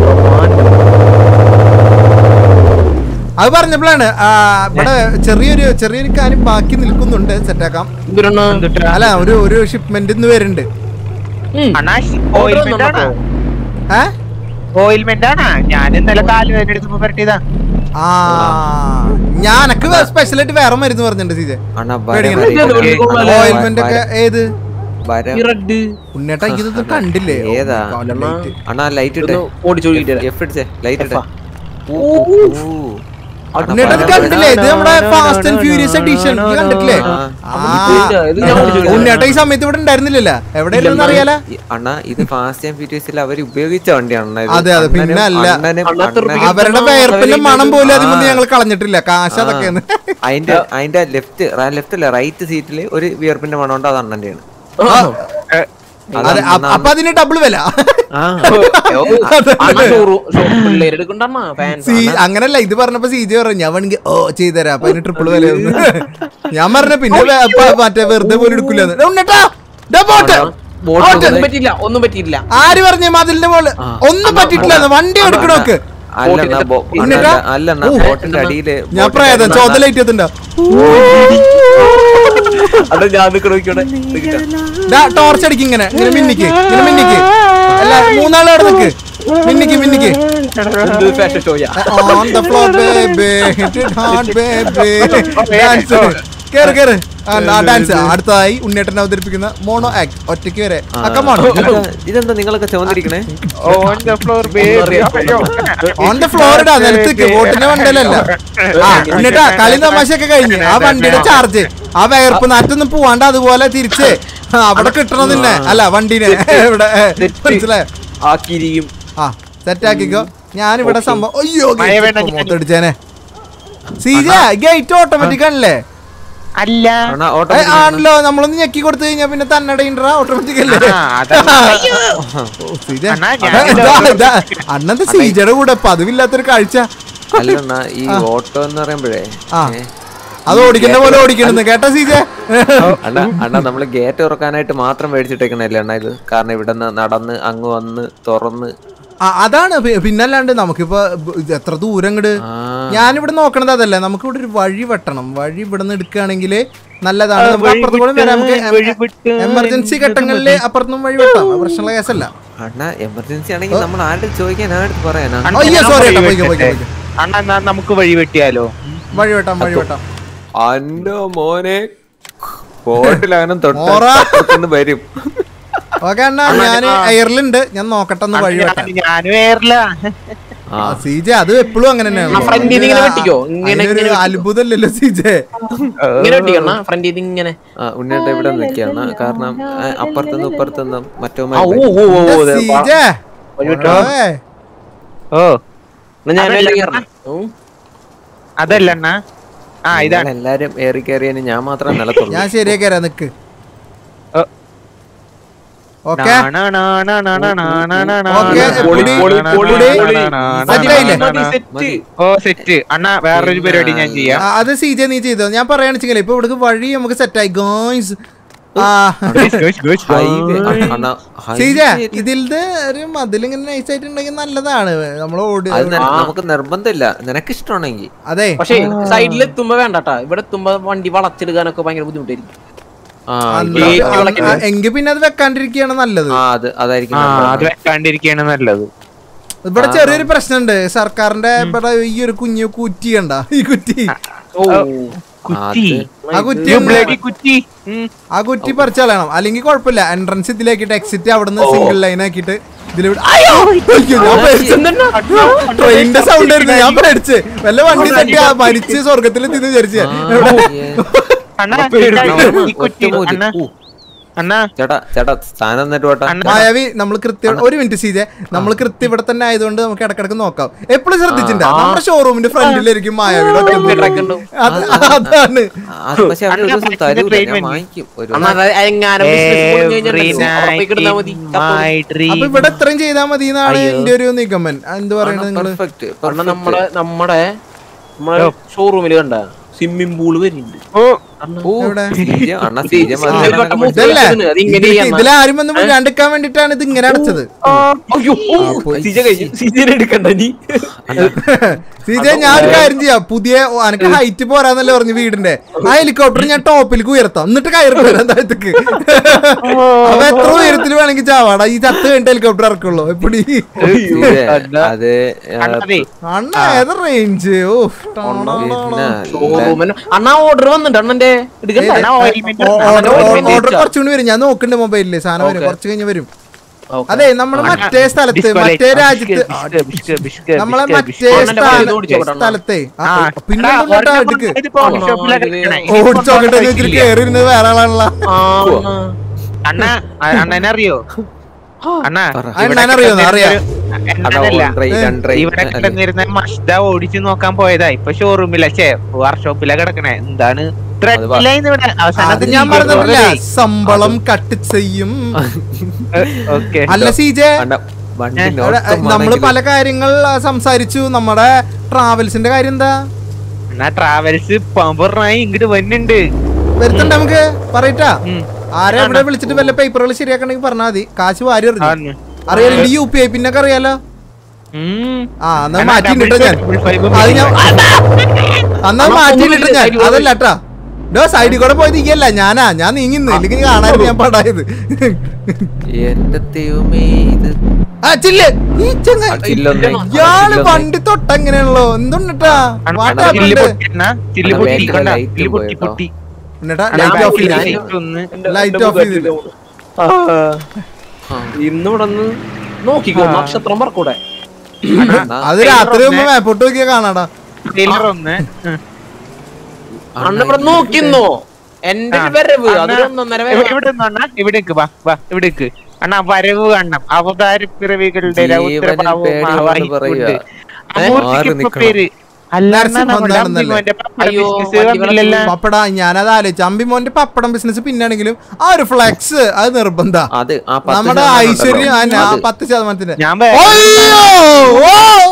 അത് പറഞ്ഞപ്പോഴാണ് ആ, ഇവിടെ ചെറിയൊരു ചെറിയൊരു കാര്യം ബാക്കി നിൽക്കുന്നുണ്ട് സെറ്റാക്കാം എന്തിനാണ്? എന്തുട്ടാ? അല്ല ഒരു ഒരു ഷിപ്മെന്റ് ഇന്ന് വരുന്നുണ്ട് ഉം. അണ്ണാ Order ഓയിൽമെന്റ് ഒന്നും ആണോ ഏ ഓയിൽമെന്റ് ആണാ ഞാൻ ഇന്നലെ കാല് വേദന എടുത്തപ്പോ പരട്ടിയതാ ആ ഞാനക്ക് സ്പെഷ്യലായിട്ട് വേറെ മരുന്ന് പറഞ്ഞിട്ടുണ്ട് സീജെ അണ്ണാ, വര, പേടിക്കണ്ട. വര, ഇത് വര, കൊള്ളാലോ. വര, ഓയിൽമെന്റ് ഒക്കെ ഏത് വര. ഈ റെഡ് ഉണ്ണിയേട്ടാ ഇതൊന്നും കണ്ടില്ലേ ഓ, ഏതാ? കാല light. അണ്ണാ ലൈറ്റ് ഇട്ടെ ഇതൊന്ന് ഓടിച്ചു നോക്കിയിട്ട് എഫ് ഇടിച്ചേ ലൈറ്റ് ഇട്ടെ എഫാ. ഊ, ഊ, ഊ. ഉണ്ണിയേട്ടാ ഇത് കണ്ടില്ലേ ഇത് നമ്മുടെ ഫാസ്റ്റ് ആൻഡ് ഫ്യൂരിയസ് എഡിഷൻ കണ്ടിട്ടില്ലേ ആ ഇത് ഞാൻ ഓടിച്ചു ഉണ്ണിയേട്ടാ ഈ സമയത്ത് ഇവിടെ ഉണ്ടായിരുന്നില്ലല്ലോ എവിടെയായിരുന്നു അറിയാലോ ഈ അണ്ണാ ഇത് ഫാസ്റ്റ് ആൻഡ് ഫ്യൂരിയസിൽ അവർ ഉപയോഗിച്ച വണ്ടിയാണ് അതെ, അതെ, പിന്നെ അല്ല. അവരുടെ വേർപ്പിന്റെ മണം പോലും അതിൽ നിന്ന് ഞങ്ങൾ കളഞ്ഞിട്ടില്ല കാശ് അതൊക്കെയാണ് അതിന്റെ അതിന്റെ ലെഫ്റ്റ് ലെഫ്റ്റ് അല്ല റൈറ്റ് സീറ്റില് ഒരു വിയർപ്പിന്റെ മണം ഉണ്ട് അത് അണ്ണന്റെയാണ് അതെ അ- അപ്പൊ അതിന് ഡബിൾ വില പിള്ളേരെടുക്കണ്ട ഫാൻസ് സി അങ്ങനല്ല ഇത് പറഞ്ഞപ്പോ സി ജി പറഞ്ഞു ഞാൻ വേണമെങ്കിൽ ഓ ചെയ്തുതരാം അപ്പൊ അതിന് ട്രിപ്പിൾ വില ഞാൻ പറഞ്ഞ പിന്നെ വേ- പ- മറ്റേ വെറുതെ പോലും എടുക്കില്ല ഉണ്ണിട്ടാ ബോട്ട് ഒന്നും പറ്റിയില്ല ഒന്നും പറ്റിയില്ല ആര് പറഞ്ഞു മതിലിന്റെ മോള് ഒന്നും പറ്റിയിട്ടില്ല വണ്ടി എടുക്കണോക്ക് അല്ലണ്ണ ഉണ്ണിട്ടാ? അല്ലണ്ണ ഓ. ബോട്ടിന്റെ അടിയില് ഞാൻ പ്രേതം ചോദലേറ്റ് എത്തുണ്ടോ അത് ഞാൻ നിക്കണോക്കിയോടെ ടോർച്ച് അടിക്കും ഇങ്ങനെ ഇങ്ങനെ മിന്നിക്ക് ഇങ്ങനെ മിന്നിക്ക് അല്ല മൂന്നാള് അവിടെ നിക്ക് മിന്നിക്ക് മിന്നിക്ക് ഫാഷൻ ഷോയാ on the floor baby hit it hard baby dance കേറ് കേറ് ആ ഡാൻസ് അടുത്തതായി ഉണ്ണേട്ടൻ അവതരിപ്പിക്കുന്ന മോണോ ആക്ട് ഒറ്റയ്ക്ക് വരെ അക്കമാണോ ഇതെന്താ നിങ്ങളൊക്കെ ചോദിരിക്കണേ on the floor baby on the floor ഇടാ നിലത്തേക്ക് ബോട്ടിന്റെ വണ്ടിയിലല്ല ആ എന്നിട്ടാ കളി തമാശയൊക്കെ കഴിഞ്ഞ് ആ വണ്ടിയുടെ ചാർജ് ആ വയർപ്പ് നാറ്റൊന്നും പോവാണ്ട് അതുപോലെ തിരിച്ച് ആ, അവിടെ കിട്ടണം നിന്നെ അല്ല വണ്ടീനെ ഇവിടെ മനസ്സിലായോ ആക്കിയിരിക്കും ആ സെറ്റ് ആക്കിക്കോ ഞാനിവിടെ സംഭവം അയ്യോ മഴ വേണ്ട, ഞാൻ- മൊത്തടിച്ചേനെ സീജ ഗേറ്റ് ഓട്ടോമാറ്റിക് ആണല്ലേ അല്ല അണ്ണാ ഏ, ഓട്ടോ ആണല്ലോ നമ്മളൊന്ന് ഞെക്കി കൊടുത്തു കഴിഞ്ഞാ പിന്നെ തന്നട ഇൻട്രാ ഓട്ടോമാറ്റിക് അല്ലേ ആ, അതാണ്. ഓ, സീജ അണ്ണാ, അതാ, ഞാൻ ഇതാ, ഇതാ. അണ്ണന്റെ സീജയുടെ കൂടെ പതിവില്ലാത്തൊരു കാഴ്ച അല്ലണ്ണ ഈ ഓട്ടോ എന്ന് പറയുമ്പോഴേ ആ. ഏ, അത് ഓടിക്കുന്ന പോലെ ഓടിക്കണെന്ന് കേട്ടാ സീജ അണ്ണ അണ്ണ നമ്മള് ഗേറ്റ് തുറക്കാനായിട്ട് മാത്രം മേടിച്ചിട്ടേക്കണല്ലേ അണ്ണ ഇത് കാരണം ഇവിടെ നിന്ന് നടന്ന് അങ്ങ് വന്ന് തുറന്ന് ആ, അതാണ് പി- പിന്നല്ലാണ്ട് നമുക്കിപ്പോ ബ- ഇത് എത്ര ദൂരം ഇങ്ങട് ആ. ഞാനിവിടെ നോക്കണത് അതല്ല നമുക്ക് ഇവിടെ ഒരു വഴി വെട്ടണം വഴി ഇവിടെ നിന്ന് എടുക്കുകയാണെങ്കിൽ നല്ലതാണ് നമുക്ക് അപ്പുറത്ത് കൂടെ വരാം നമുക്ക് എമർജൻസി ഘട്ടങ്ങളിൽ അപ്പുറത്തും വഴി വെട്ടാം അത് പ്രശ്നമുള്ള കേസല്ല അണ്ണ എമർജൻസി ആണെങ്കിൽ നമ്മൾ ആരുടെ ചോദിക്കാൻ ആരുടെ പറയാനാ അണ്ണാ, അയ്യോ ഞാൻ സോറി വഴി ഏട്ടാ പോയിക്കോ വെട്ടട്ടെ. പോയിക്കോ പോയിക്കോ അണ്ണാ എന്നാ നമുക്ക് വഴി വെട്ടിയാലോ വഴി വെട്ടാം വഴി വെട്ടാം അന്റെ മോനെ ബോട്ടിലങ്ങനെ മോറ. തൊട്ട് വരും ഓക്കെ അണ്ണാ ഞാൻ എയറിലുണ്ട് ഞാൻ നോക്കട്ടെ ഒന്ന് വഴി വെട്ടാം ഞാനും ഏറില്ല ആ സീജ അത് എപ്പോഴും അങ്ങനെ ആ, front ൽ നിന്ന് ഇങ്ങനെ വെട്ടിക്കോ? ഇങ്ങനെ ഇങ്ങനെ വെട്ടിക്കോ? അത്ഭുതമല്ലല്ലോ സീജെ ഇങ്ങനെ വെട്ടിക്കണ ഫ്രണ്ടിൽ നിന്ന് ഇങ്ങനെ ആ ഉണ്ണിയേട്ട ഇവിടെ നിൽക്കുകയാണ് കാരണം ഏ, അപ്പുറത്തുനിന്നും ഇപ്പുറത്തുനിന്നും മറ്റോ ആ, ഓ ഓ ഓ ഓ, ദേ, സീജ വഴി വെട്ടോ. ഓേ. ഓ എന്നാ ഞാൻ അതല്ല. അതിലേക്ക് കയറണം. ഉം. അതല്ല അണ്ണാ ആ ഇതാണ് എല്ലാരും ഏറി കയറിയതിന് ഞാൻ മാത്രം നിലത്തുള്ളൂ ഞാൻ ശരിയാക്കി തരാം നിക്ക് ഓ. ഓക്കെ നാ, നാ, നാ, നാ, നാ, നാ, നാ, നാ, നാ, ഓക്കേ, നാ, പൊളി, നാ, പൊളി, നാ, പൊളി. നാ, നാ, നാ, നാ, മനസ്സിലായില്ലേ? നാ, മതി, നാ. സെറ്റ്. ഓ സെറ്റ് അണ്ണാ വേറൊരു പരിപാടി ഞാൻ ചെയ്യാം ആ, അത് സി ജെ നീ ചെയ്തോ ഞാൻ പറയുകയാണെച്ചെങ്കിൽ ഇപ്പൊ ഇവിടേക്ക് വഴി നമുക്ക് സെറ്റ് ആയി ഗോയ്സ് ആ ഹൈവേ അണ്ണ സി ജെ ഇതിന്റെ ഒരു മതിലിങ്ങനെ നൈസ് ആയിട്ടുണ്ടെങ്കിൽ നല്ലതാണ് നമ്മൾ ഓടി അത് ന- നമുക്ക് നിർബന്ധമില്ല നിനക്ക് ഇഷ്ടമാണെങ്കിൽ അതെ പക്ഷേ സൈഡിൽ എത്തുമ്പോ വേണ്ടട്ടാ ഇവിടെ എത്തുമ്പോ വണ്ടി വളച്ചെടുക്കാനൊക്കെ ഭയങ്കര ബുദ്ധിമുട്ടായിരിക്കും ആ അന്ന് ഈ ആ, വിളക്കിന്. ആ, എങ്കിൽ പിന്നെ അത് വെക്കാണ്ടിരിക്കുകയാണ് നല്ലത് ആ അത് അതായിരിക്കും ആ നല്ലത്. അത് വെക്കാണ്ടിരിക്കാണ് നല്ലത് ഇവിടെ ചെറിയൊരു പ്രശ്നമുണ്ട് സർക്കാരിന്റെ ഇവിടെ ഈ ഒരു കുഞ്ഞു കുറ്റി കണ്ട ഈ കുറ്റി ഓ കുറ്റി ആ കുറ്റി You ഒന്ന് bloody കുറ്റി ഉം. ആ കുറ്റി പറിച്ചാളണം അല്ലെങ്കിൽ കുഴപ്പമില്ല എൻട്രൻസ് ഇതിലേക്കിട്ട് എക്സിറ്റ് അവിടെ നിന്ന് സിംഗിൾ ലൈൻ ആക്കിയിട്ട് ഇതിലൂടെ അയ്യോ! അയ്യോ, ഞാൻ പേടിച്ചു. ട്രെയിനിന്റെ സൗണ്ട് ആയിരുന്നു ഞാൻ പേടിച്ച് വല്ല വണ്ടി തട്ടി ആ മരിച്ച് സ്വർഗത്തിൽ തിന്ന് വിചാരിച്ചു അണ്ണാ പേടിക്കണം. ഈ കുറ്റി ഒറ്റമൂലി. അണ്ണാ ഊ. അണ്ണാ ചേട്ടാ ചേട്ടാ സ്ഥാനം എന്നിട്ട് പോട്ടാ അണ്ണ- മായാവി നമ്മൾ കൃത്യം ഒരു മിനിറ്റ് സീജെ നമ്മൾ കൃത്യം ഇവിടെ തന്നെ ആയതുകൊണ്ട് നമുക്ക് ഇടക്കിടക്ക് നോക്കാം എപ്പോഴും ശ്രദ്ധിച്ചിട്ടുണ്ടോ നമ്മുടെ ഷോറൂമിന്റെ ഫ്രണ്ടിലായിരിക്കും മായാവിയുടെ ഒറ്റ ട്രക്ക് ഉണ്ട്. അത് അതാണ് അത് പക്ഷെ അവര് ഒരു ദിവസം തരൂല ഞാൻ വാങ്ങിക്കും ഒരു അണ്ണാ അത് എങ്ങാനും business പൊളിഞ്ഞ് കഴിഞ്ഞാൽ Every ഉറപ്പായി കിടന്നാ മതി night in my dream. അപ്പൊ ഇവിടെ ഇത്രയും ചെയ്താൽ മതി എന്നാണ് എന്റെ ഒരു നിഗമൻ എന്ത് പറയണത് നിങ്ങള് പെർഫെക്റ്റ് അണ്ണാ നമ്മുടെ നമ്മുടെ നമ്മുടെ ഷോറൂമിൽ കണ്ട സ്വിമ്മിംഗ് പൂള് വരുന്നുണ്ട് ഓ, എവിടെ അണ്ണ സീജ ഇതിൽ വട്ടം മൂത്ത് ഇതല്ലേ വെച്ചിട്ടുണ്ട്. അത് ഇങ്ങനെ ചെയ്യണം. ഇതിലാരും ഒന്നും രണ്ടിക്കാൻ വേണ്ടിട്ടാണ് ഇത് ഇങ്ങനെ അടച്ചത് അയ്യോ ഓ, സീജ കഴിഞ്ഞു സീജനെ എടുക്കണ്ട നീ സീജെ ഞാൻ ഒരു കാര്യം ചെയ്യാം പുതിയ ഓ, അനക്ക് ഹൈറ്റ് പോരാന്നല്ലേ പറഞ്ഞു വീടിന്റെ ആ ഹെലികോപ്റ്റർ ഞാൻ ടോപ്പിലേക്ക് ഉയർത്താം എന്നിട്ട് കയറി വരാം താഴത്തേക്ക് അപ്പൊ എത്ര ഉയരത്തിൽ വേണമെങ്കിൽ ചാവാടാ ഈ ചത്ത് കഴിഞ്ഞിട്ട് ഹെലികോപ്റ്റർ ഇറക്കുള്ളൂ എപ്പടി അത് അണ്ണാ അണ്ണ ഏത് റേഞ്ച് ഓ പിന്നെ ഷോറൂമിന് അണ്ണാ ഓർഡർ വന്നിട്ട് അണ്ണന്റെ എടുക്കണ്ട അണ്ണാ ointment ഓർഡർ ointment ഓർഡർ ഇട്ടാ. കുറച്ചുകൂടി വരും ഞാൻ നോക്കുന്നുണ്ട് മൊബൈലില് സാധനം വരും കുറച്ച് കഴിഞ്ഞ് വരും ഓക്കേ. അതെ നമ്മള് മറ്റേ സ്ഥലത്ത് മറ്റേ രാജ്യത്ത് നമ്മളെ മറ്റേ അണ്ണന്റെ സ്ഥാന- വണ്ടി ഓടിച്ചോ കേട്ടോ, അണ്ണാ. സ്ഥലത്തെ ആ, പിന്നെ ഉണ്ടല്ലോ അടുക്ക് ഓടിച്ചോക്കട്ടെ ഓടിച്ചോക്കട്ടെ വെച്ചിട്ട് കേറി ഇരുന്നത് വേറെ ആളാണല്ലോ ആ, അണ്ണാ. അണ്ണ അണ്ണനെ അറിയോ അണ്ണ പറ. അണ്ണനെ അറിയോന്ന്? അറിയാം. അണ്ണനല്ല അതാ on right, ഇവിടെ അല്ലേ? കിടന്നിരുന്ന മഷ്ദ ഓടിച്ചു നോക്കാൻ പോയതാ ഇപ്പൊ ഷോറൂമില ചേ വർക്ക്ഷോപ്പിലാ കിടക്കണേ എന്താണ് ഇത്ര അത് വാ. ഇല്ലായിന്ന് ഇവിടെ അവസാനം അത് ഞാൻ പറഞ്ഞിട്ടില്ല ശമ്പളം കട്ട് ചെയ്യും ഓക്കെ അല്ല സീജെ അണ്ണ വണ്ടി അവിടെ, നോട്ടം നമ്മള് വന്നെങ്കിൽ പല കാര്യങ്ങൾ ആ, സംസാരിച്ചു നമ്മുടെ ട്രാവൽസിന്റെ കാര്യം എന്താ എന്നാ ട്രാവൽസ് പമ്പറായി ഇങ്ങോട്ട് വന്നുണ്ട് വരുത്തണ്ട നമുക്ക് പറയട്ടാ ഉം. ആരെ ഇവിടെ വിളിച്ചിട്ട് വല്ല പേപ്പറുകൾ ശരിയാക്കണമെങ്കിൽ പറഞ്ഞാൽ മതി കാശ് വാരി എറിഞ്ഞു ആന്ന്. അറിയാലോ യു പി ഐ പിന്നൊക്കെ അറിയാലോ ഉം. ആ എന്നാ അണ്ണാ, മാറ്റിട്ടോ double ഞാൻ five, double five അത് ഞാൻ അന്നാ അണ്ണാ, മാറ്റിട്ടോ ഒന്നുമില്ല, ഞാൻ side ല് അതല്ല കേട്ടാ ഡോ സൈഡിൽ കൂടെ പോയി നിൽക്കല്ല ഞാനാ ഞാൻ നീങ്ങുന്നു ഇല്ലെങ്കിൽ കാണായിരുന്നു ഞാൻ പാടായത് എന്റെ ദൈവമേ ഇത് ആ ചില്ല് ഈ ചെങ്ങ ചില്ലൊന്നേ. ഇയാള് ചില്ലൊന്നേ. വണ്ടി തൊട്ടങ്ങനെയാണല്ലോ എന്തുണ്ടാ അണ്ണാ, വാട്ടാ അണ്ണാ, ചില്ല് ഉണ്ട്. പൊട്ടി അണ്ണാ, ചില്ല് അണ്ണാ, പൊട്ടി വേഗം കണ്ടാ, light ചില്ല് പൊട്ടി പോയി കേട്ടോ. പൊട്ടി എന്നിട്ടാ അണ്ണാ, ലൈറ്റ് ഓഫ് ഞാൻ- ചെയ്തിട്ട് ഞാൻ- ഒന്ന് എന്റെ- Light എന്റെ off ബുഗാട്ടി ചെയ്തില്ല. ആ. ഇന്ന് ഇവിടെ നിന്ന് നോക്കിക്കോ ആ. നക്ഷത്രം പറക്കൂടെ അണ്ണാ, അത് രാത്രി മുമ്പ് മേപ്പോട്ട് നോക്കിയാ കാണാടാ ട്രെയിലർ ഒന്ന് ഉം. അണ്ണ ഇവിടെ നോക്കിന്നോ എന്റെ ഒരു വരവ് അണ്ണാ, അതൊരു ഒന്നൊന്നര ഇവിടെ വരവ് ഇവിടെ നിന്ന് അണ്ണാ ഇവിടെ നിക്ക്, വാ വാ ഇവിടെ നിക്ക്. അണ്ണാ വരവ് കാണണം അവതാര പിറവികളുടെ ജീവനിൽ പേടിയുണ്ടെന്ന് പറയുക. ആര് നിക്കണം? പേര് അല്ല നരസിംഹം അണ്ണാ, നമ്മുടെ എന്താണെന്നല്ലേ? അമ്പിമോന്റെ പപ്പട അയ്യോ, business വണ്ടി വന്നില്ലല്ലോ. പപ്പട ഞാനത് ആലോചിച്ചു അമ്പിമോന്റെ പപ്പടം ബിസിനസ് പിന്നാണെങ്കിലും ആ ഒരു ഫ്ലെക്സ് അത് നിർബന്ധ അത് ആ പത്ത് നമ്മുടെ ശതമാനം ഐശ്വര്യം ഉണ്ടല്ലോ. ആ അത് പത്ത് ശതമാനത്തിന്റെ ഞാൻ വേ- അയ്യോ! ഓ!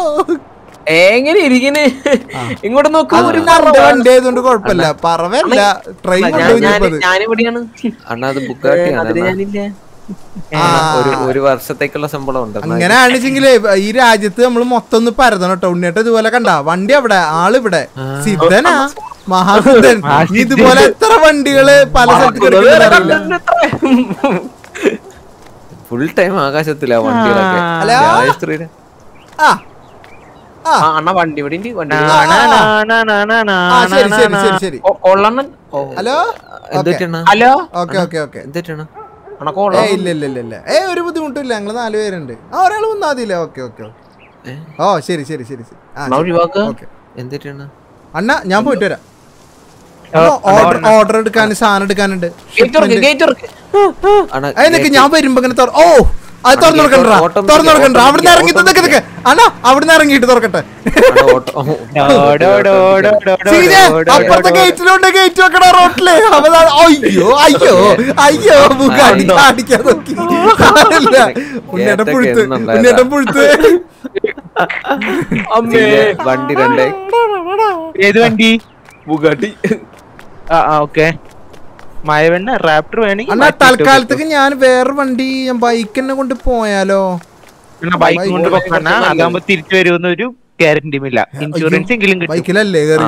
എങ്ങനെ ഇരിക്കണ് ഇങ്ങോട്ട് നോക്കൂ അത് ഒരു പിന്നെ എന്റെ വണ്ടി ആയതുകൊണ്ട് കുഴപ്പമില്ല പറവല്ല ട്രെയിൻ കൊണ്ടുപോയി ഞാനിവിടെയാണ് അണ്ണാ അത് ബുക്കാട്ടിയാണ് അതിന് അണ്ണാ. ഞാനില്ല ആ. ഒരു ഒരു വർഷത്തേക്കുള്ള ശമ്പളം ഉണ്ട് അണ്ണാ. അങ്ങനെയാണെച്ചെങ്കിലേ ഈ രാജ്യത്ത് നമ്മൾ മൊത്തം ഒന്ന് പരതണം കേട്ടോ ഉണ്ണിയേട്ട ഇതുപോലെ കണ്ട വണ്ടി അവിടെ ആളിവിടെ സിദ്ധനാ മഹാസിദ്ധൻ ആ, നീ ഇതുപോലെ എത്ര വണ്ടികള് പല സ്ഥലത്ത് കിടക്കുന്നുണ്ടെന്ന് അറിയില്ല. ഫുൾ ടൈം ആകാശത്തിലാ വണ്ടികളൊക്കെ ആ. ഹലോ? രാജശ്രീയുടെ ആ ആ ആ, അണ്ണ വണ്ടി ഇവിടെ ഉണ്ട് വണ്ടി നാ, ഇവിടെ ഉണ്ട്. നാ, നാ, നാ, നാ, നാ, ആ ശരി നാ, ശരി നാ. ശരി ശരി കൊ- കൊള്ളണ്ണൻ ഓ. ഹലോ എന്തിട്ടാണ് ഹലോ ഓക്കെ ഓക്കെ ഓക്കെ എന്തിട്ടാണ് അണ്ണ ഏ കൊള്ളാം ഇല്ല ഇല്ല ഇല്ല ഇല്ല ഏ ഒരു ബുദ്ധിമുട്ടില്ല ഞങ്ങള് നാല് പേരുണ്ട് ആ ഒരാൾ വന്നാൽ മതിയില്ലേ ഓക്കെ ഓക്കെ ഏ? ഓ ശരി ശരി ശരി ശരി ആ അണ്ണ ഒഴിവാക്ക ഓക്കെ എന്തിട്ടാണ് അണ്ണ ഞാൻ പോയിട്ട് വരാം ഓ, ഓർഡർ ഓർഡർ എടുക്കാൻ സാധനം എടുക്കാനുണ്ട് ഗേറ്റ് തുറക്ക് ഗേറ്റ് തുറക്ക് അണ്ണാ അതിനൊക്കെ ഞാൻ വരുമ്പോ ഇങ്ങനെ തുറ- ഓ അത് തുറന്നു കൊടുക്കണ്ട ഓട്ടം തുറന്നു കൊടുക്കണ്ട ഓട്ടം അവിടുന്ന് ഇറങ്ങി ഓട്ടം നിക്ക് നിക്ക് അണ്ണാ അവിടുന്ന് ഇറങ്ങിയിട്ട് തുറക്കട്ടെ അണ്ണാ ഓട്ടോ ഡോ, ഡോ, ഡോ, ഡോ, ഡോ, ഡോ, സീനെ, ഡോ, ഡോ, അപ്പുറത്തെ ഡോ. ഗേറ്റിലുണ്ട് ഗേറ്റ് വെക്കണ റോട്ടില് അവതാ അയ്യോ അയ്യോ അയ്യോ ബുഗാടി അടിക്കാൻ നോക്കി സാരമില്ല. ഉണ്ണിയേട്ടൻ ഏത്തൊക്കെ പുഴുത്ത് എന്നുണ്ടായതാ. ഉണ്ണിയേട്ടൻ പുഴുത്ത് അമ്മേ വണ്ടി രണ്ടേ ഏത് വണ്ടി ബുഗാട്ടി ആ ഓക്കെ മഴവെണ്ണ റാപ്റ്റർ വേണമെങ്കിൽ അണ്ണാ തൽക്കാലത്തേക്ക് ഞാൻ വേറെ വണ്ടി ഞാൻ ബൈക്ക് തന്നെ കൊണ്ട് പോയാലോ ബൈക്ക് കൊണ്ട് പോക്കണ അതാകുമ്പോ തിരിച്ചു വരുമെന്ന് ഒരു ഗ്യാരണ്ടിയും ഇല്ല ഇൻഷുറൻസ് എങ്കിലും കിട്ടും ബൈക്കിലല്ലേ കയറി